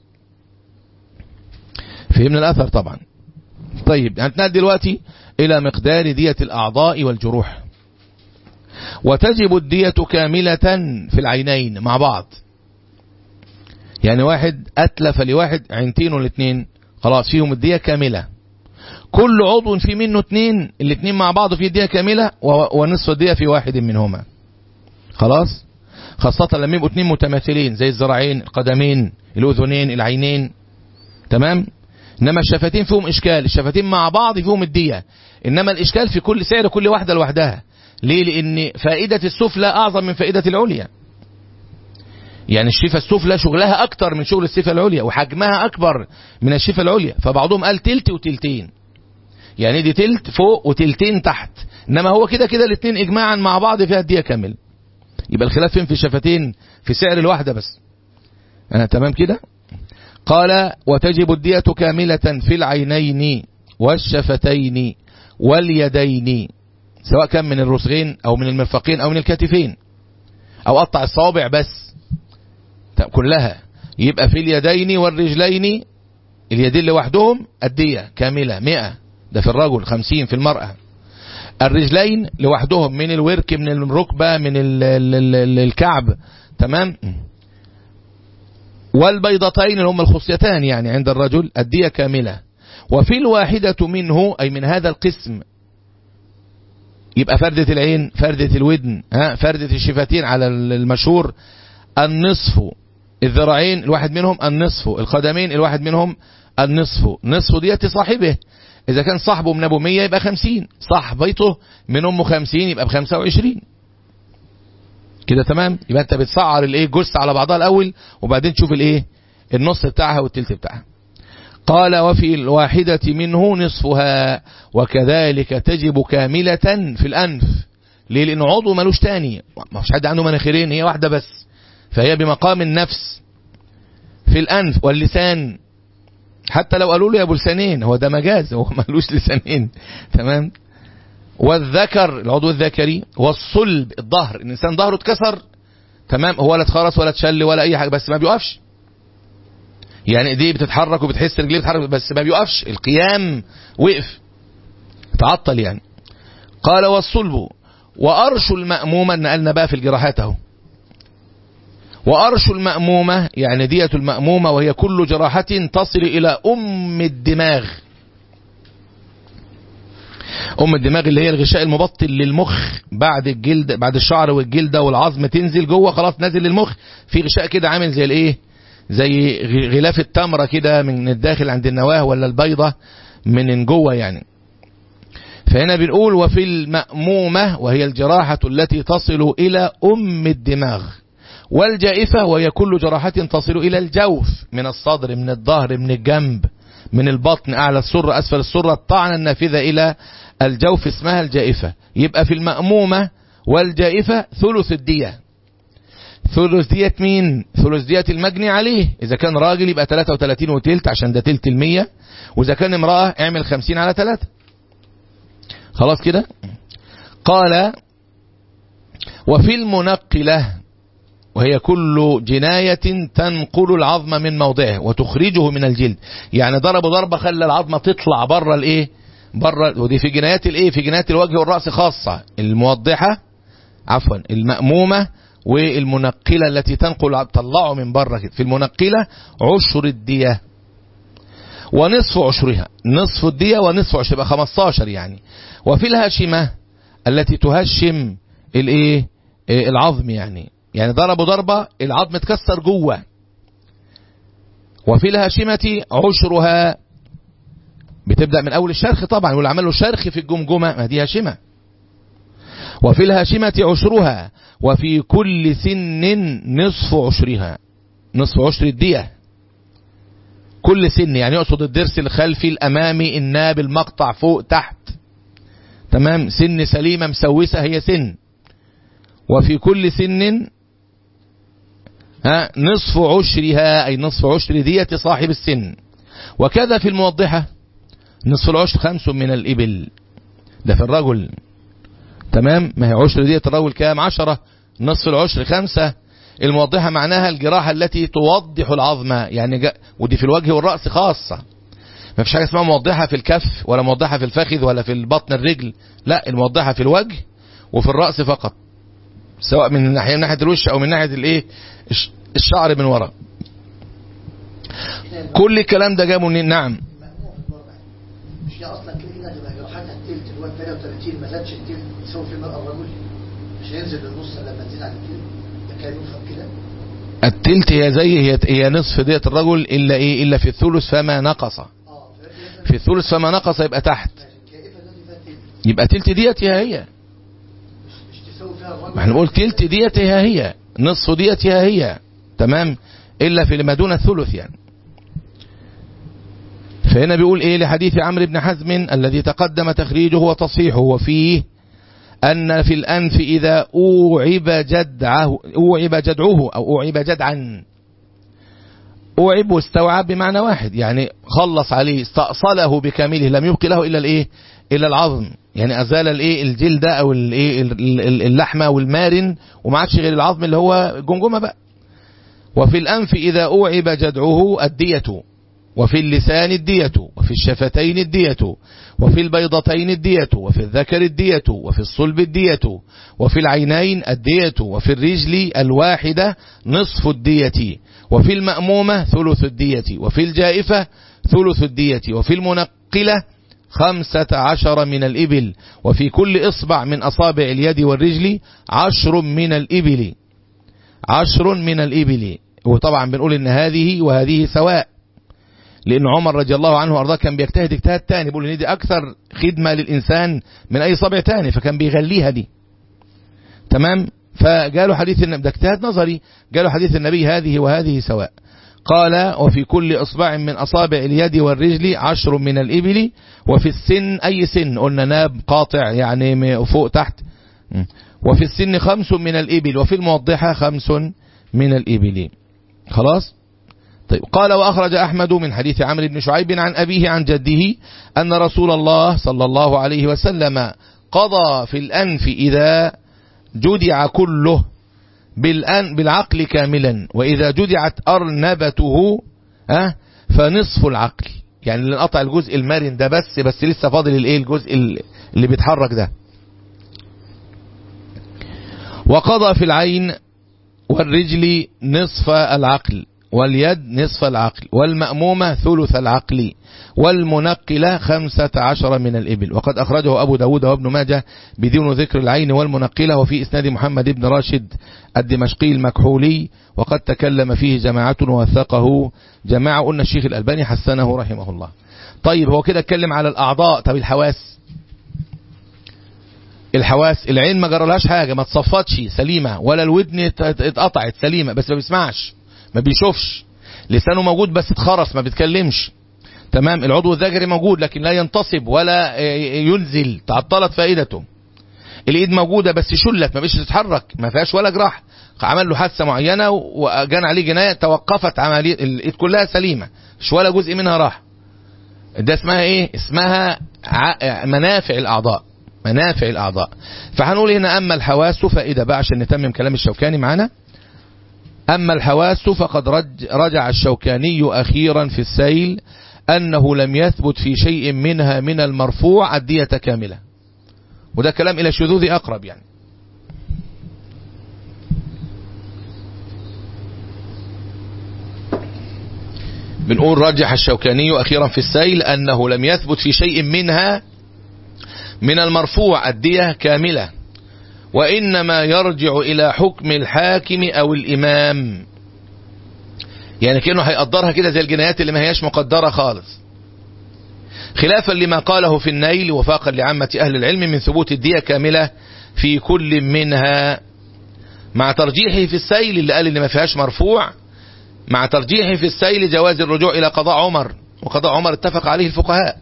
فهمنا الأثر طبعا طيب هنتنقل دلوقتي إلى مقدار دية الأعضاء والجروح وتجب الدية كاملة في العينين مع بعض يعني واحد أتلف لواحد عينتين والاثنين خلاص فيهم الدية كاملة كل عضو في منه اثنين الاثنين مع بعض فيه الدية كاملة ونصف الدية في واحد منهما خلاص خاصة لما يبقوا اثنين متماثلين زي الذراعين القدمين الأذنين العينين تمام إنما الشفتين فيهم إشكال الشفتين مع بعض فيهم الدية إنما الإشكال في كل سعر كل واحدة لوحدها ليه لأن فائدة السفلى أعظم من فائدة العليا يعني الشفة السفلى شغلها أكتر من شغل الشفة العليا وحجمها أكبر من الشفة العليا فبعضهم قال تلت وتلتين يعني دي تلت فوق وتلتين تحت إنما هو كده كده الاثنين إجماعا مع بعض فيها الدية كامل يبقى الخلاف فين في الشفتين في سعر الواحدة بس أنا تمام كده قال وتجب الدية كاملة في العينين والشفتين واليدين سواء كان من الرسغين أو من المرفقين أو من الكتفين أو قطع الصوابع بس كلها يبقى في اليدين والرجلين اليدين لوحدهم الدية كاملة مئة ده في الرجل خمسين في المرأة الرجلين لوحدهم من الورك من الركبة من ال ال ال الكعب تمام والبيضتين اللي هم الخصيتان يعني عند الرجل الدية كاملة وفي الواحدة منه أي من هذا القسم يبقى فردة العين فردة الودن ها فردة الشفتين على المشهور النصف الذراعين الواحد منهم النصف القدمين الواحد منهم النصف نصف دية صاحبه إذا كان صاحبه من أبو مية يبقى خمسين صاحبيته من أمه خمسين يبقى بخمسة وعشرين كده تمام يبقى أنت بتسعر الإيه جثة على بعضها الأول وبعدين تشوف الإيه النص بتاعها والتلت بتاعها قال وفي الواحدة منه نصفها وكذلك تجب كاملة في الأنف ليه لأنه عضو ملوش تاني ما فيش حد عنده مناخيرين هي واحدة بس فهي بمقام النفس في الأنف واللسان حتى لو قالوا له يا ابو لسانين هو ده مجاز هو ملوش لسانين تمام والذكر العضو الذكري والصلب الظهر الانسان ظهره اتكسر تمام هو لا اتخرس ولا اتشل ولا اي حاجه بس ما بيقفش يعني ايديه بتتحرك وبتحس رجليه بتتحرك بس ما بيقفش القيام وقف تعطل يعني قال والصلب وارش المأمومة نقلنا بقى في الجراحات اهو وأرش المأمومة يعني دية المأمومة وهي كل جراحة تصل إلى أم الدماغ أم الدماغ اللي هي الغشاء المبطن للمخ بعد الجلد بعد الشعر والجلدة والعظم تنزل جوه خلاص نازل للمخ في غشاء كده عامل زي الايه زي غلاف التمرة كده من الداخل عند النواه ولا البيضة من جوه يعني فهنا بنقول وفي المأمومة وهي الجراحة التي تصل إلى أم الدماغ والجائفة وهي كل جراحة تصل إلى الجوف من الصدر من الظهر من الجنب من البطن أعلى السرة أسفل السرة الطعنة النافذة إلى الجوف اسمها الجائفة يبقى في المأمومة والجائفة ثلث الدية ثلث دية مين ثلث دية المجني عليه إذا كان راجل يبقى 33 وتلت عشان ده تلت المية وإذا كان امرأة اعمل 50 على 3 خلاص كده قال وفي المنقلة وهي كل جناية تنقل العظم من موضعه وتخرجه من الجلد يعني ضربوا ضربة خلى العظمة تطلع بره الايه بره ودي في جنايات الايه في جنايات الوجه والرأس خاصة الموضحة عفوا المأمومة والمنقلة التي تنقل طلعه من بره كده في المنقلة عشر الدية ونصف عشرها نصف الدية ونصف عشر يبقى 15 يعني وفي الهاشمة التي تهشم الايه إيه العظم يعني يعني ضربوا ضربة العظم اتكسر جوه وفي الهاشمة عشرها بتبدأ من أول الشرخ طبعا واللي عمل له شرخ في الجمجمة ما دي هاشمة وفي الهاشمة عشرها وفي كل سن نصف عشرها نصف عشر الدية كل سن يعني يقصد الضرس الخلفي الأمامي الناب المقطع فوق تحت تمام سن سليمة مسوسة هي سن وفي كل سن ها نصف عشرها أي نصف عشر دية صاحب السن وكذا في الموضحة نصف العشر خمس من الإبل ده في الرجل تمام ما هي عشر دية الرجل كام عشرة نصف العشر خمسة الموضحة معناها الجراحة التي توضح العظمة يعني جا ودي في الوجه والرأس خاصة ما فيش حاجة اسمها موضحة في الكف ولا موضحة في الفخذ ولا في البطن الرجل لا الموضحة في الوجه وفي الرأس فقط سواء من ناحية من ناحية الوش او من ناحية الايه الشعر من وراء كل الكلام ده جابه منين نعم مش هي اصلا كده هنا تبقى جراحتها التلت اللي هو 33 ما زادش التلت يساوي في المرأة الرجل مش هينزل للنص لما تزيد عن التلت ده كان يفهم كده التلت هي زي هي هي نصف دية الرجل الا ايه الا في الثلث فما نقص اه في الثلث فما نقص يبقى تحت الكائفة التي فيها تلت يبقى تلت ديت هي هي مش مش تساوي فيها الرجل ما احنا بنقول تلت ديت هي هي نصف ديت هي هي تمام الا في ما دون الثلث يعني فهنا بيقول ايه لحديث عمرو بن حزم الذي تقدم تخريجه وتصحيحه وفيه أن في الأنف إذا أوعب جدعه أوعب جدعه أو أوعب جدعا أوعب واستوعب بمعنى واحد يعني خلص عليه استأصله بكامله لم يبقي له إلا الإيه إلا العظم يعني أزال الإيه الجلد أو الإيه اللحمة والمارن وما عادش غير العظم اللي هو جمجمة بقى وفي الأنف إذا أوعب جدعه الدية وفي اللسان الدية وفي الشفتين الدية وفي البيضتين الدية وفي الذكر الدية وفي الصلب الدية وفي العينين الدية وفي الرجل الواحدة نصف الدية وفي المأمومة ثلث الدية وفي الجائفة ثلث الدية وفي المنقلة خمسة عشر من الإبل وفي كل إصبع من أصابع اليد والرجل عشر من الإبل عشر من الإبل وطبعا بنقول إن هذه وهذه سواء لأن عمر رضي الله عنه وأرضاه كان بيجتهد اجتهاد تاني بيقول إن دي أكثر خدمة للإنسان من أي صبع تاني فكان بيغليها دي تمام فقالوا حديث النبي ده اجتهاد نظري قالوا حديث النبي هذه وهذه سواء قال وفي كل إصبع من أصابع اليد والرجل عشر من الإبل وفي السن أي سن قلنا ناب قاطع يعني فوق تحت وفي السن خمس من الإبل وفي الموضحة خمس من الإبل خلاص طيب قال وأخرج أحمد من حديث عمرو بن شعيب عن أبيه عن جده أن رسول الله صلى الله عليه وسلم قضى في الأنف إذا جدع كله بالأن بالعقل كاملا وإذا جدعت أرنبته أه فنصف العقل يعني اللي انقطع الجزء المرن ده بس بس لسه فاضل الايه الجزء اللي بيتحرك ده وقضى في العين والرجل نصف العقل واليد نصف العقل والمأمومة ثلث العقل والمنقلة خمسة عشر من الإبل وقد أخرجه أبو داود وابن ماجه بدون ذكر العين والمنقلة وفي إسناد محمد بن راشد الدمشقي المكحولي وقد تكلم فيه جماعة ووثقه جماعة قلنا الشيخ الألباني حسنه رحمه الله طيب هو كده اتكلم على الأعضاء طب الحواس الحواس العين ما جرالهاش حاجة ما تصفتش سليمة ولا الودن اتقطعت سليمة بس ما بيسمعش ما بيشوفش لسانه موجود بس اتخرس ما بيتكلمش تمام العضو الذكري موجود لكن لا ينتصب ولا ينزل تعطلت فائدته الايد موجودة بس شلت ما بيش تتحرك ما فيهاش ولا جراح عمل له حادثة معينة وجان عليه جناية توقفت عملية الايد كلها سليمة مش ولا جزء منها راح ده اسمها ايه اسمها ع- منافع الاعضاء منافع الاعضاء فهنقول هنا اما الحواس فائدة بقى عشان نتمم كلام الشوكاني معانا أما الحواس فقد رج رجع الشوكاني أخيرا في السيل أنه لم يثبت في شيء منها من المرفوع الدية كاملة وده كلام إلى الشذوذ أقرب يعني بنقول رجح الشوكاني أخيرا في السيل أنه لم يثبت في شيء منها من المرفوع الدية كاملة وإنما يرجع إلى حكم الحاكم أو الإمام يعني كأنه هيقدرها كده زي الجنايات اللي ما هياش مقدرة خالص خلافا لما قاله في النيل وفاقا لعامة أهل العلم من ثبوت الدية كاملة في كل منها مع ترجيحه في السيل اللي قال اللي ما فيهاش مرفوع مع ترجيحه في السيل جواز الرجوع إلى قضاء عمر وقضاء عمر اتفق عليه الفقهاء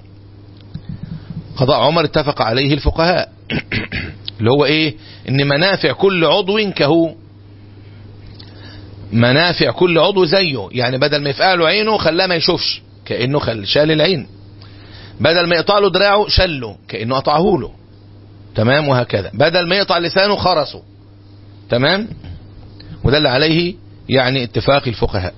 قضاء عمر اتفق عليه الفقهاء اللي هو ايه ان منافع كل عضو كهو منافع كل عضو زيه يعني بدل ما يفقع له عينه خلاه ما يشوفش كأنه خل شال العين بدل ما يقطع له دراعه شله كأنه قطعه له تمام وهكذا بدل ما يقطع لسانه خرسه تمام وده اللي عليه يعني اتفاق الفقهاء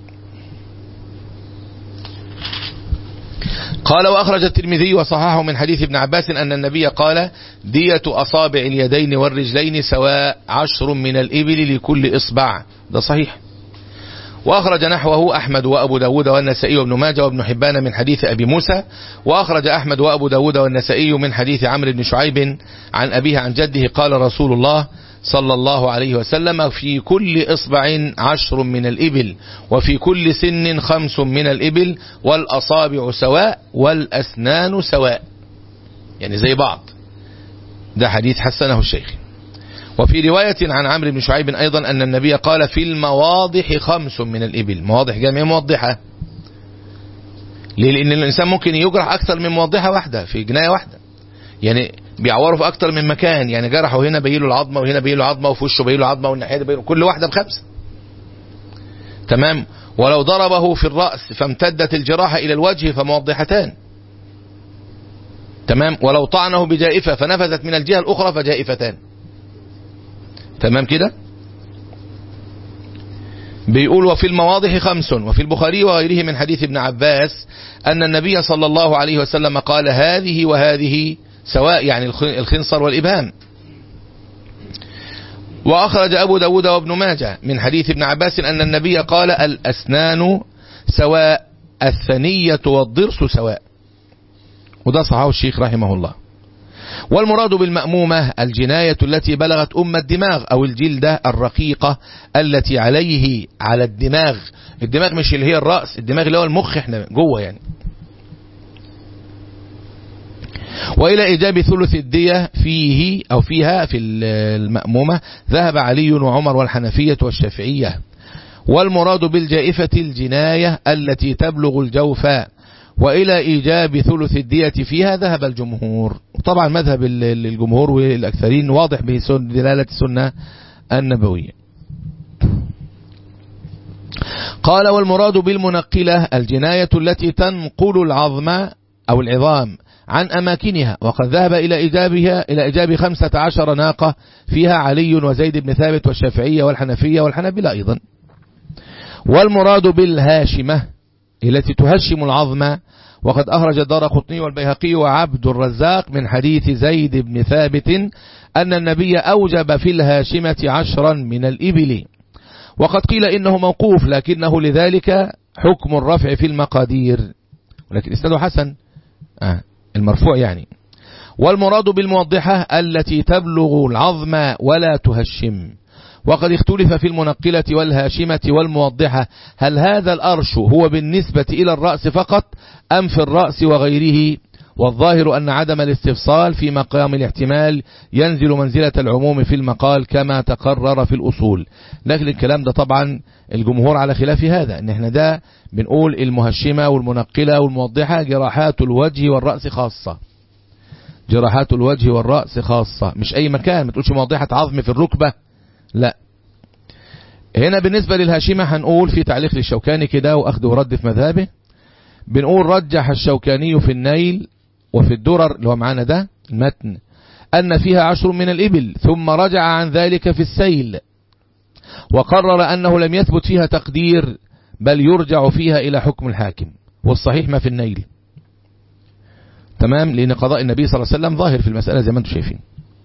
قال وأخرج الترمذي وصححه من حديث ابن عباس أن النبي قال دية أصابع اليدين والرجلين سواء عشر من الإبل لكل إصبع ده صحيح وأخرج نحوه أحمد وأبو داود والنسائي وابن ماجه وابن حبان من حديث أبي موسى وأخرج أحمد وأبو داود والنسائي من حديث عمرو بن شعيب عن أبيه عن جده قال رسول الله صلى الله عليه وسلم في كل إصبع عشر من الإبل وفي كل سن خمس من الإبل والأصابع سواء والأسنان سواء يعني زي بعض ده حديث حسنه الشيخ وفي رواية عن عمرو بن شعيب أيضا أن النبي قال في المواضح خمس من الإبل مواضح جميع موضحة ليه لأن الإنسان ممكن يجرح أكثر من موضحة واحدة في جناية واحدة يعني بيعوره في أكثر من مكان يعني جرحه هنا بيله العظمة وهنا بيله العظمة وفي وشه بيله العظمة والناحية بيله كل واحدة بخمسة تمام ولو ضربه في الرأس فامتدت الجراحة إلى الوجه فموضحتان تمام ولو طعنه بجائفة فنفذت من الجهة الأخرى فجائفتان تمام كده بيقول وفي المواضح خمس وفي البخاري وغيره من حديث ابن عباس أن النبي صلى الله عليه وسلم قال هذه وهذه سواء يعني الخنصر والإبهام وأخرج أبو داود وابن ماجه من حديث ابن عباس أن النبي قال الأسنان سواء الثنية والضرس سواء وده صحاه الشيخ رحمه الله والمراد بالمأمومة الجناية التي بلغت أم الدماغ أو الجلدة الرقيقة التي عليه على الدماغ الدماغ مش اللي هي الرأس الدماغ اللي هو المخ احنا جوه يعني وإلى إيجاب ثلث الدية فيه أو فيها في المأمومة ذهب علي وعمر والحنفية والشافعية والمراد بالجائفة الجناية التي تبلغ الجوفاء وإلى إيجاب ثلث الدية فيها ذهب الجمهور طبعا مذهب الجمهور والأكثرين واضح بدلالة السنة النبوية قال والمراد بالمنقلة الجناية التي تنقل العظم أو العظام عن أماكنها وقد ذهب إلى إيجابها إلى إيجاب خمسة عشر ناقة فيها علي وزيد بن ثابت والشافعية والحنفية والحنابلة أيضا والمراد بالهاشمة التي تهشم العظم وقد أخرج الدار قطني والبيهقي وعبد الرزاق من حديث زيد بن ثابت أن النبي أوجب في الهاشمة عشرا من الإبل وقد قيل إنه موقوف لكنه لذلك حكم الرفع في المقادير ولكن إسناده حسن آه المرفوع يعني والمراد بالموضحة التي تبلغ العظم ولا تهشم وقد اختلف في المنقلة والهاشمة والموضحة هل هذا الأرش هو بالنسبة إلى الرأس فقط أم في الرأس وغيره والظاهر أن عدم الاستفصال في مقام الاحتمال ينزل منزلة العموم في المقال كما تقرر في الأصول لكن الكلام ده طبعا الجمهور على خلاف هذا ان احنا ده بنقول المهشمة والمنقلة والموضحة جراحات الوجه والرأس خاصة جراحات الوجه والرأس خاصة مش أي مكان ما تقولش موضحة عظم في الركبة لا هنا بالنسبة للهاشمة هنقول في تعليق للشوكاني كده وأخذ ورد في مذهبه بنقول رجح الشوكاني في النيل وفي الدرر اللي هو معانا ده المتن أن فيها عشر من الإبل ثم رجع عن ذلك في السيل وقرر أنه لم يثبت فيها تقدير بل يرجع فيها إلى حكم الحاكم والصحيح ما في النيل تمام لأن قضاء النبي صلى الله عليه وسلم ظاهر في المسألة زي ما انتم شايفين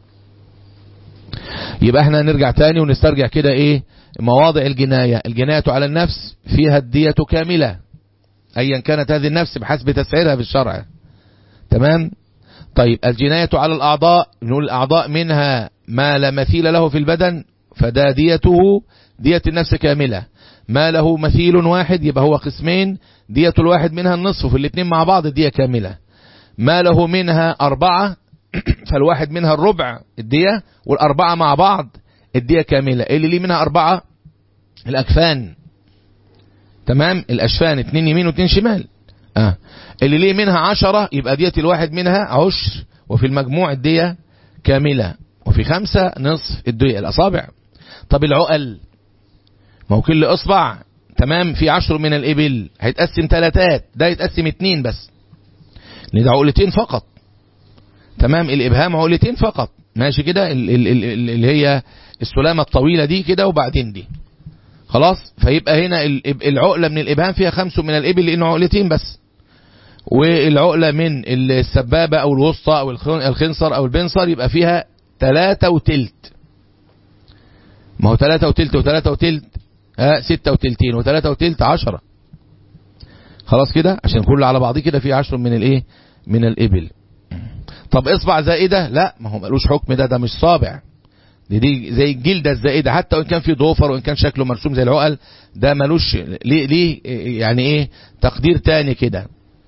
يبقى احنا نرجع تاني ونسترجع كده ايه مواضع الجناية الجناية على النفس فيها الدية كاملة ايا كانت هذه النفس بحسب تسعيرها في الشرع تمام طيب الجناية على الأعضاء نقول الأعضاء منها ما لا مثيل له في البدن فدا ديته دية النفس كاملة ما له مثيل واحد يبقى هو قسمين دية الواحد منها النصف في الاثنين مع بعض الدية كاملة ما له منها أربعة فالواحد منها الربع الدية والأربعة مع بعض الدية كاملة اللي ليه منها أربعة الأكفان تمام الأشفان اتنين يمين واتنين شمال آه. اللي ليه منها عشرة يبقى دية الواحد منها عشر وفي المجموع الدية كاملة وفي خمسة نصف الدية الأصابع طب العقل ما هو كل إصبع تمام في عشر من الإبل هيتقسم ثلاثات ده يتقسم اتنين بس لان ده عقلتين فقط تمام الإبهام عقلتين فقط ماشي كده اللي هي السلامة الطويلة دي كده وبعدين دي خلاص فيبقى هنا العقلة من الإبهام فيها خمس من الإبل لأنه عقلتين بس والعقلة من السبابة أو الوسطى أو الخنصر أو البنصر يبقى فيها ثلاثة وتلت ما هو ثلاثة وتلت وثلاثة وتلت ها ستة وتلتين وثلاثة وتلت عشرة خلاص كده عشان كله على بعضيه كده في عشر من الايه من الإبل طب اصبع زائدة لا ما هو ملوش حكم ده ده مش صابع دي, دي زي الجلدة الزائدة حتى وإن كان في ضوفر وإن كان شكله مرسوم زي العقل ده ملوش ليه, ليه يعني ايه تقدير تاني كده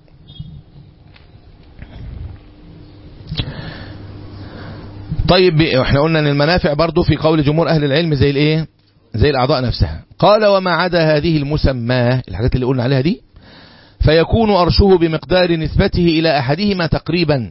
طيب احنا قلنا ان المنافع برضو في قول جمهور اهل العلم زي الايه زي الاعضاء نفسها قال وما عدا هذه المسماه الحاجات اللي قلنا عليها دي فيكون أرشه بمقدار نسبته إلى أحدهما تقريبا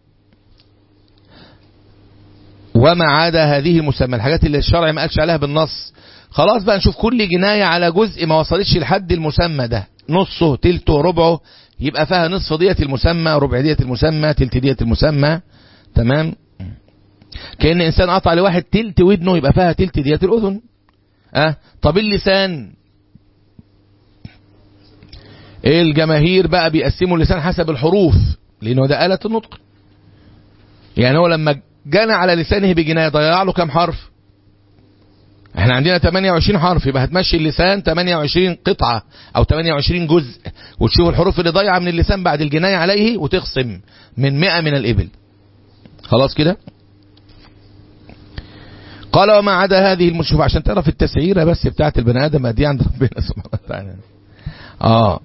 وما عدا هذه المسمى الحاجات اللي الشرع ما قالش عليها بالنص خلاص بقى نشوف كل جناية على جزء ما وصلتش لحد المسمى ده نصه تلته ربعه يبقى فيها نصف دية المسمى ربع دية المسمى تلت دية المسمى تمام كأن إنسان قطع لواحد تلت ودنه يبقى فيها تلت دية الأذن أه طب اللسان الجماهير بقى بيقسموا اللسان حسب الحروف لأنه ده آلة النطق يعني هو لما جنى على لسانه بجناية ضيع له كم حرف احنا عندنا 28 حرف يبقى هتمشي اللسان 28 قطعة او 28 جزء وتشوف الحروف اللي ضايعه من اللسان بعد الجناية عليه وتقسم من 100 من الإبل خلاص كده قال وما عدا هذه المشوف عشان تعرف التسعيرة بس بتاعت البني آدم دي عند ربنا سبحانه وتعالى اه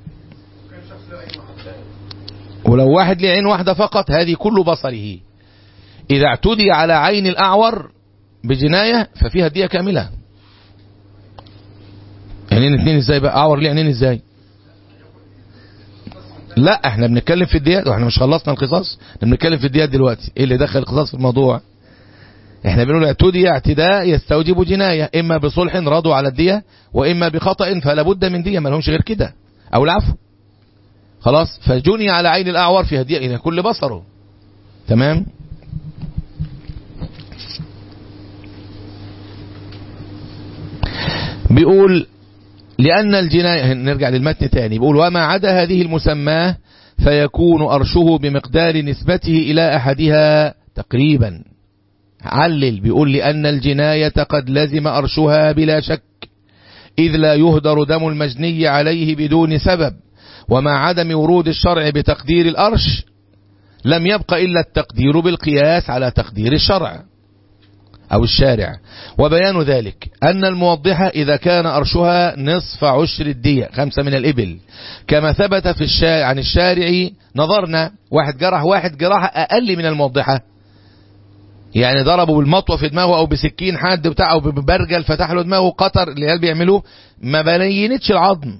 ولو واحد ليه عين واحدة فقط هذه كل بصره إذا اعتدي على عين الأعور بجناية ففيها دية كاملة عينين اتنين ازاي بقى أعور ليه عينين ازاي لا احنا بنتكلم في الديات واحنا مش خلصنا القصاص احنا بنتكلم في الديات دلوقتي ايه اللي دخل القصاص في الموضوع احنا بنقول اعتدي اعتداء يستوجب جناية اما بصلح رضوا على الدية واما بخطأ فلا بد من دية ما لهمش غير كده او العفو خلاص فجني على عين الأعور في هدية إلى كل بصره تمام بيقول لأن الجناية نرجع للمتن تاني بيقول وما عدا هذه المسماه فيكون أرشه بمقدار نسبته إلى أحدها تقريبا علل بيقول لأن الجناية قد لزم أرشها بلا شك إذ لا يهدر دم المجني عليه بدون سبب ومع عدم ورود الشرع بتقدير الأرش لم يبق إلا التقدير بالقياس على تقدير الشرع أو الشارع وبيان ذلك أن الموضحة إذا كان أرشها نصف عشر الدية خمسة من الإبل كما ثبت في الشارع عن الشارع نظرنا واحد جرح واحد جراحة أقل من الموضحة يعني ضربه بالمطوة في دماغه أو بسكين حد بتاعه أو ببرجل فتح له دماغه قطر اللي قال بيعملوه ما بينتش العظم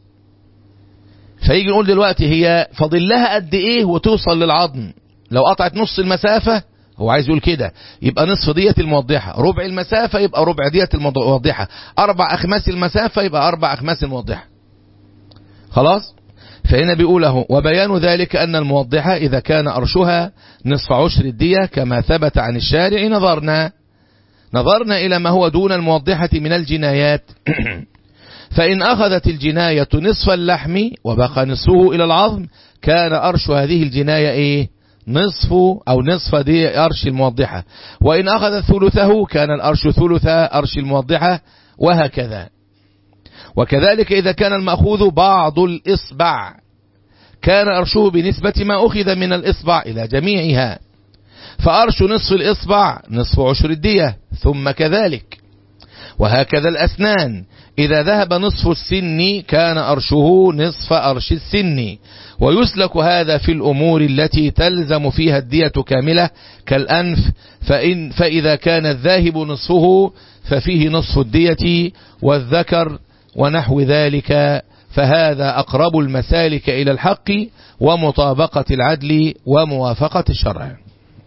فيجي نقول دلوقتي هي فاضل لها قد ايه وتوصل للعظم لو قطعت نص المسافة هو عايز يقول كده يبقى نصف دية الموضحة ربع المسافة يبقى ربع دية الموضحة أربع أخماس المسافة يبقى أربع أخماس الموضحة خلاص فهنا بيقول اهو وبيان ذلك أن الموضحة إذا كان أرشها نصف عشر الدية كما ثبت عن الشارع نظرنا نظرنا إلى ما هو دون الموضحة من الجنايات فإن أخذت الجناية نصف اللحم وبقى نصفه إلى العظم كان أرش هذه الجناية إيه نصف أو نصف دي أرش الموضحة وإن أخذ ثلثه كان الأرش ثلث أرش الموضحة وهكذا وكذلك إذا كان المأخوذ بعض الإصبع كان أرشه بنسبة ما أخذ من الإصبع إلى جميعها فأرش نصف الإصبع نصف عشر الدية ثم كذلك وهكذا الأسنان إذا ذهب نصف السن كان أرشه نصف أرش السن ويسلك هذا في الأمور التي تلزم فيها الدية كاملة كالأنف فإن فإذا كان الذاهب نصفه ففيه نصف الدية والذكر ونحو ذلك فهذا أقرب المسالك إلى الحق ومطابقة العدل وموافقة الشرع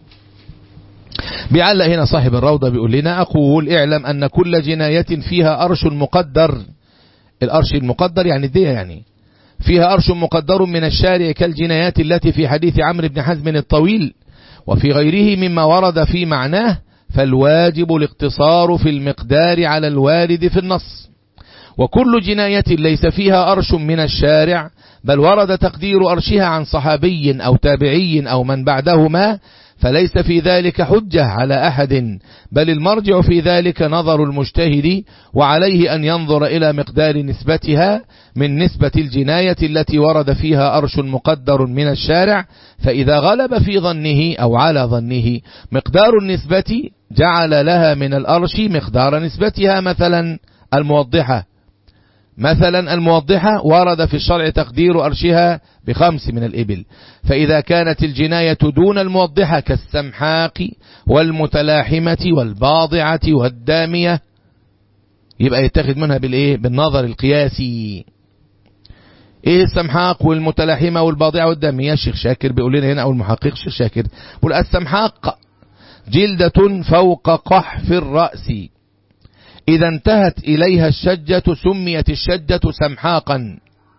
بيعلق هنا صاحب الروضة بيقول لنا أقول اعلم أن كل جناية فيها أرش مقدر الأرش المقدر يعني الدية يعني فيها أرش مقدر من الشارع كالجنايات التي في حديث عمرو بن حزم الطويل وفي غيره مما ورد في معناه فالواجب الاقتصار في المقدار على الوارد في النص وكل جناية ليس فيها أرش من الشارع بل ورد تقدير أرشها عن صحابي أو تابعي أو من بعدهما فليس في ذلك حجة على أحد بل المرجع في ذلك نظر المجتهد وعليه أن ينظر إلى مقدار نسبتها من نسبة الجناية التي ورد فيها أرش مقدر من الشارع فإذا غلب في ظنه أو على ظنه مقدار النسبة جعل لها من الأرش مقدار نسبتها مثلا الموضحة مثلا الموضحة ورد في الشرع تقدير أرشها بخمس من الإبل فإذا كانت الجناية دون الموضحة كالسمحاق والمتلاحمة والباضعة والدامية يبقى يتخذ منها بالإيه بالنظر القياسي ايه السمحاق والمتلاحمة والباضعة والدامية الشيخ شاكر بيقول لنا هنا او المحقق الشيخ شاكر بيقول السمحاق جلدة فوق قحف الرأس إذا انتهت إليها الشجة سميت الشجة سمحاقا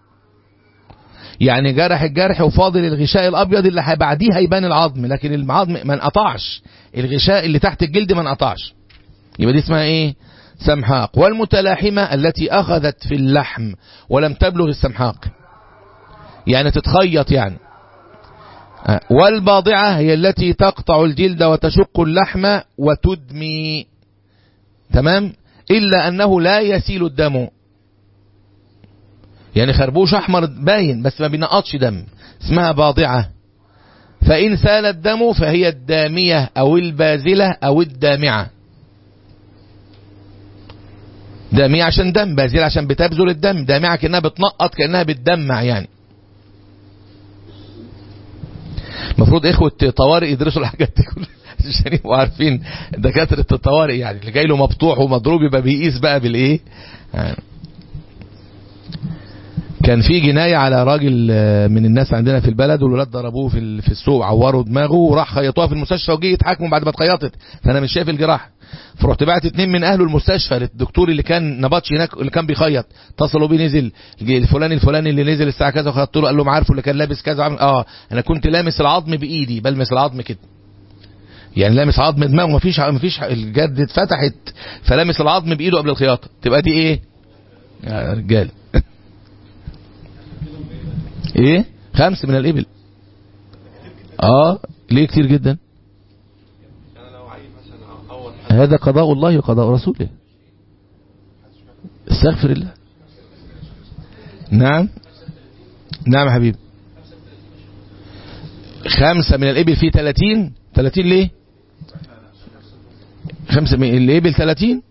يعني جرح الجرح وفاضل الغشاء الأبيض اللي بعديه هيبان العظم لكن العظم ما انقطعش الغشاء اللي تحت الجلد ما انقطعش يبقى دي اسمها ايه سمحاق والمتلاحمة التي أخذت في اللحم ولم تبلغ السمحاق يعني تتخيط يعني والباضعة هي التي تقطع الجلد وتشق اللحم وتدمي تمام إلا أنه لا يسيل الدم يعني خربوش أحمر باين بس ما بينقطش دم اسمها باضعة فإن سال الدم فهي الدامية أو البازلة أو الدامعة دامية عشان دم بازلة عشان بتبذل الدم دامعة كأنها بتنقط كأنها بتدمع يعني المفروض إخوة طوارئ يدرسوا الحاجات دي كلها عشان يبقوا عارفين دكاترة الطوارئ يعني اللي جاي له مفتوح ومضروب يبقى بيقيس بقى بالايه يعني كان في جناية على راجل من الناس عندنا في البلد والولاد ضربوه في في السوق عوروا دماغه وراح خيطوها في المستشفى وجي يتحاكموا بعد ما اتخيطت فانا مش شايف الجراح فرحت بعت اتنين من اهله المستشفى للدكتور اللي كان نبطش هناك اللي كان بيخيط اتصلوا بيه نزل الفلاني الفلاني اللي نزل الساعه كذا وخيطت له قال لهم عارفه اللي كان لابس كذا وعمل اه انا كنت لامس العظم بايدي بلمس العظم كده يعني لامس عظم دماغه مفيش مفيش الجد اتفتحت فلامس العظم بايده قبل الخياطه تبقى دي ايه يا رجال ايه خمس من الابل اه ليه كتير جدا هذا قضاء الله وقضاء رسوله استغفر الله نعم نعم يا حبيبي خمسة من الإبل فيه 30 30 ليه خمسة من الإبل 30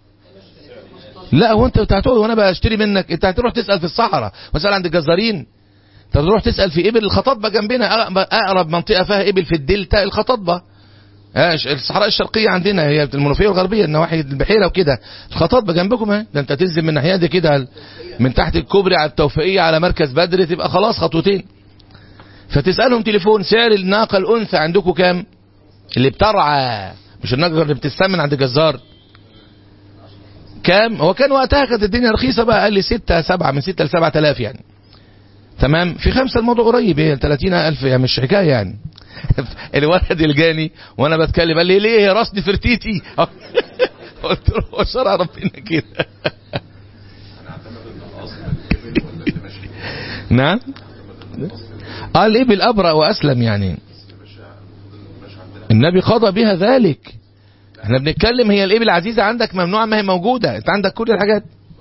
لا هو انت هتقعد وانا بشتري منك انت هتروح تسأل في الصحراء واسأل عند الجزارين انت تروح تسأل في إبل الخطاطبة جنبنا أقرب منطقة فيها إبل في الدلتا الخطاطبة الصحراء الشرقية عندنا هي المنوفية والغربية النواحي البحيرة وكده الخطاطبة جنبكم اهي ده انت تنزل من ناحية دي كده من تحت الكوبري على التوفيقية على مركز بدر تبقى خلاص خطوتين فتسألهم تليفون سعر الناقة الأنثى عندكم كام اللي بترعى مش النجر اللي بتستمن عند الجزار كام هو كان وقتها كانت الدنيا رخيصة بقى قال لي ستة سبعة من ستة لسبعة آلاف يعني تمام في خمسة الموضوع قريب ايه 30 ألف يعني مش حكاية يعني الولد الجاني وانا بتكلم قال لي ليه يا راسني فرتيتي قلت له هو شرع ربنا كده نعم قال ايه بالابرأ واسلم يعني النبي قضى بها ذلك احنا بنتكلم هي الابل العزيزة عندك ممنوعة ما هي موجودة انت عندك كل الحاجات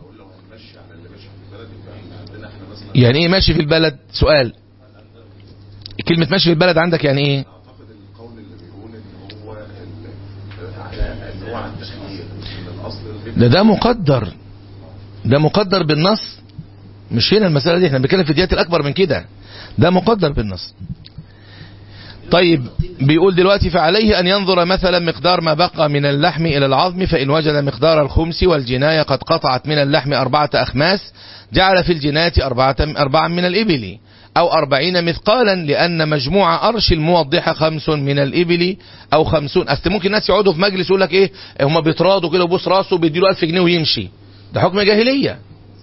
يعني ايه ماشي في البلد سؤال كلمة ماشي في البلد عندك يعني ايه اعتقد القول اللي بيقول ان هو ال- على ان هو على التخيير ان الاصل الغيب ده ده مقدر ده مقدر بالنص مش هنا المسألة دي احنا بنتكلم في الديات الأكبر من كده ده مقدر بالنص طيب بيقول دلوقتي فعليه أن ينظر مثلا مقدار ما بقى من اللحم إلى العظم فإن وجد مقدار الخمس والجناية قد قطعت من اللحم أربعة أخماس جعل في الجناية أربعة, أربعة من الإبل أو أربعين مثقالا لأن مجموع أرش الموضحة خمس من الإبل أو خمسون أصل ممكن الناس يقعدوا في مجلس يقول لك إيه هم بيتراضوا كده وبوس راسه بيديله ألف جنيه ويمشي ده حكم جاهلية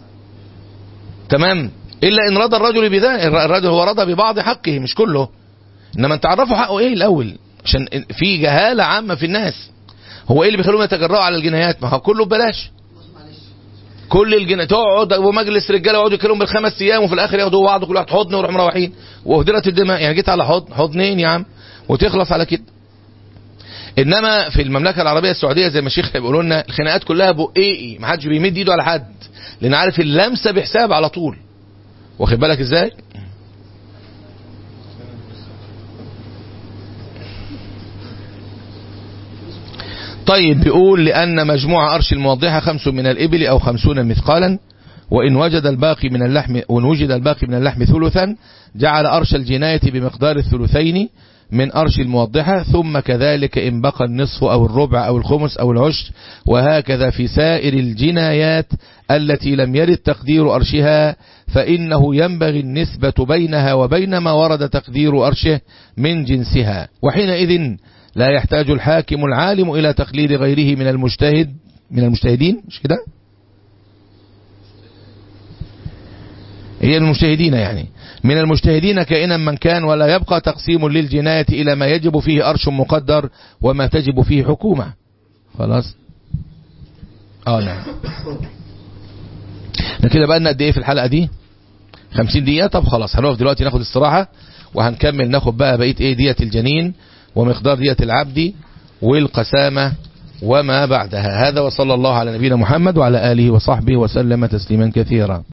تمام إلا إن رضى الرجل بذلك الرجل هو رضى ببعض حقه مش كله إنما أنت تعرفوا حقه إيه الأول عشان في جهالة عامة في الناس هو إيه اللي بيخلوهم يتجرأوا على الجنايات ما هو كله ببلاش معلش كل الجنة تقعد ومجلس رجاله يقعدوا يتكلموا بالخمس ايام وفي الاخر ياخدوا بعض كل واحد حضن ويروحوا مروحين واهدرت الدماء يعني جيت على حضن حضنين يا عم وتخلص على كده انما في المملكه العربيه السعوديه زي ما الشيخ بيقولوا لنا الخناقات كلها بقيقي ما حدش بيمد ايده على حد لان عارف اللمسه بحساب على طول واخد بالك ازاي طيب بيقول لأن مجموع أرش الموضحة خمس من الإبل أو خمسون مثقالا وإن وجد الباقي من اللحم وإن وجد الباقي من اللحم ثلثا جعل أرش الجناية بمقدار الثلثين من أرش الموضحة ثم كذلك إن بقى النصف أو الربع أو الخمس أو العشر وهكذا في سائر الجنايات التي لم يرد تقدير أرشها فإنه ينبغي النسبة بينها وبين ما ورد تقدير أرشه من جنسها وحينئذ لا يحتاج الحاكم العالم إلى تقليد غيره من المجتهد من المجتهدين مش كده هي المجتهدين يعني من المجتهدين كائنا من كان ولا يبقى تقسيم للجناية إلى ما يجب فيه أرش مقدر وما تجب فيه حكومة خلاص اه نعم احنا كده بقى لنا قد ايه في الحلقة دي 50 دقيقة طب خلاص هنقف دلوقتي ناخد استراحة وهنكمل ناخد بقى بقية ايه دية الجنين ومقدار دية العبد والقسامة وما بعدها هذا وصلى الله على نبينا محمد وعلى آله وصحبه وسلم تسليما كثيرا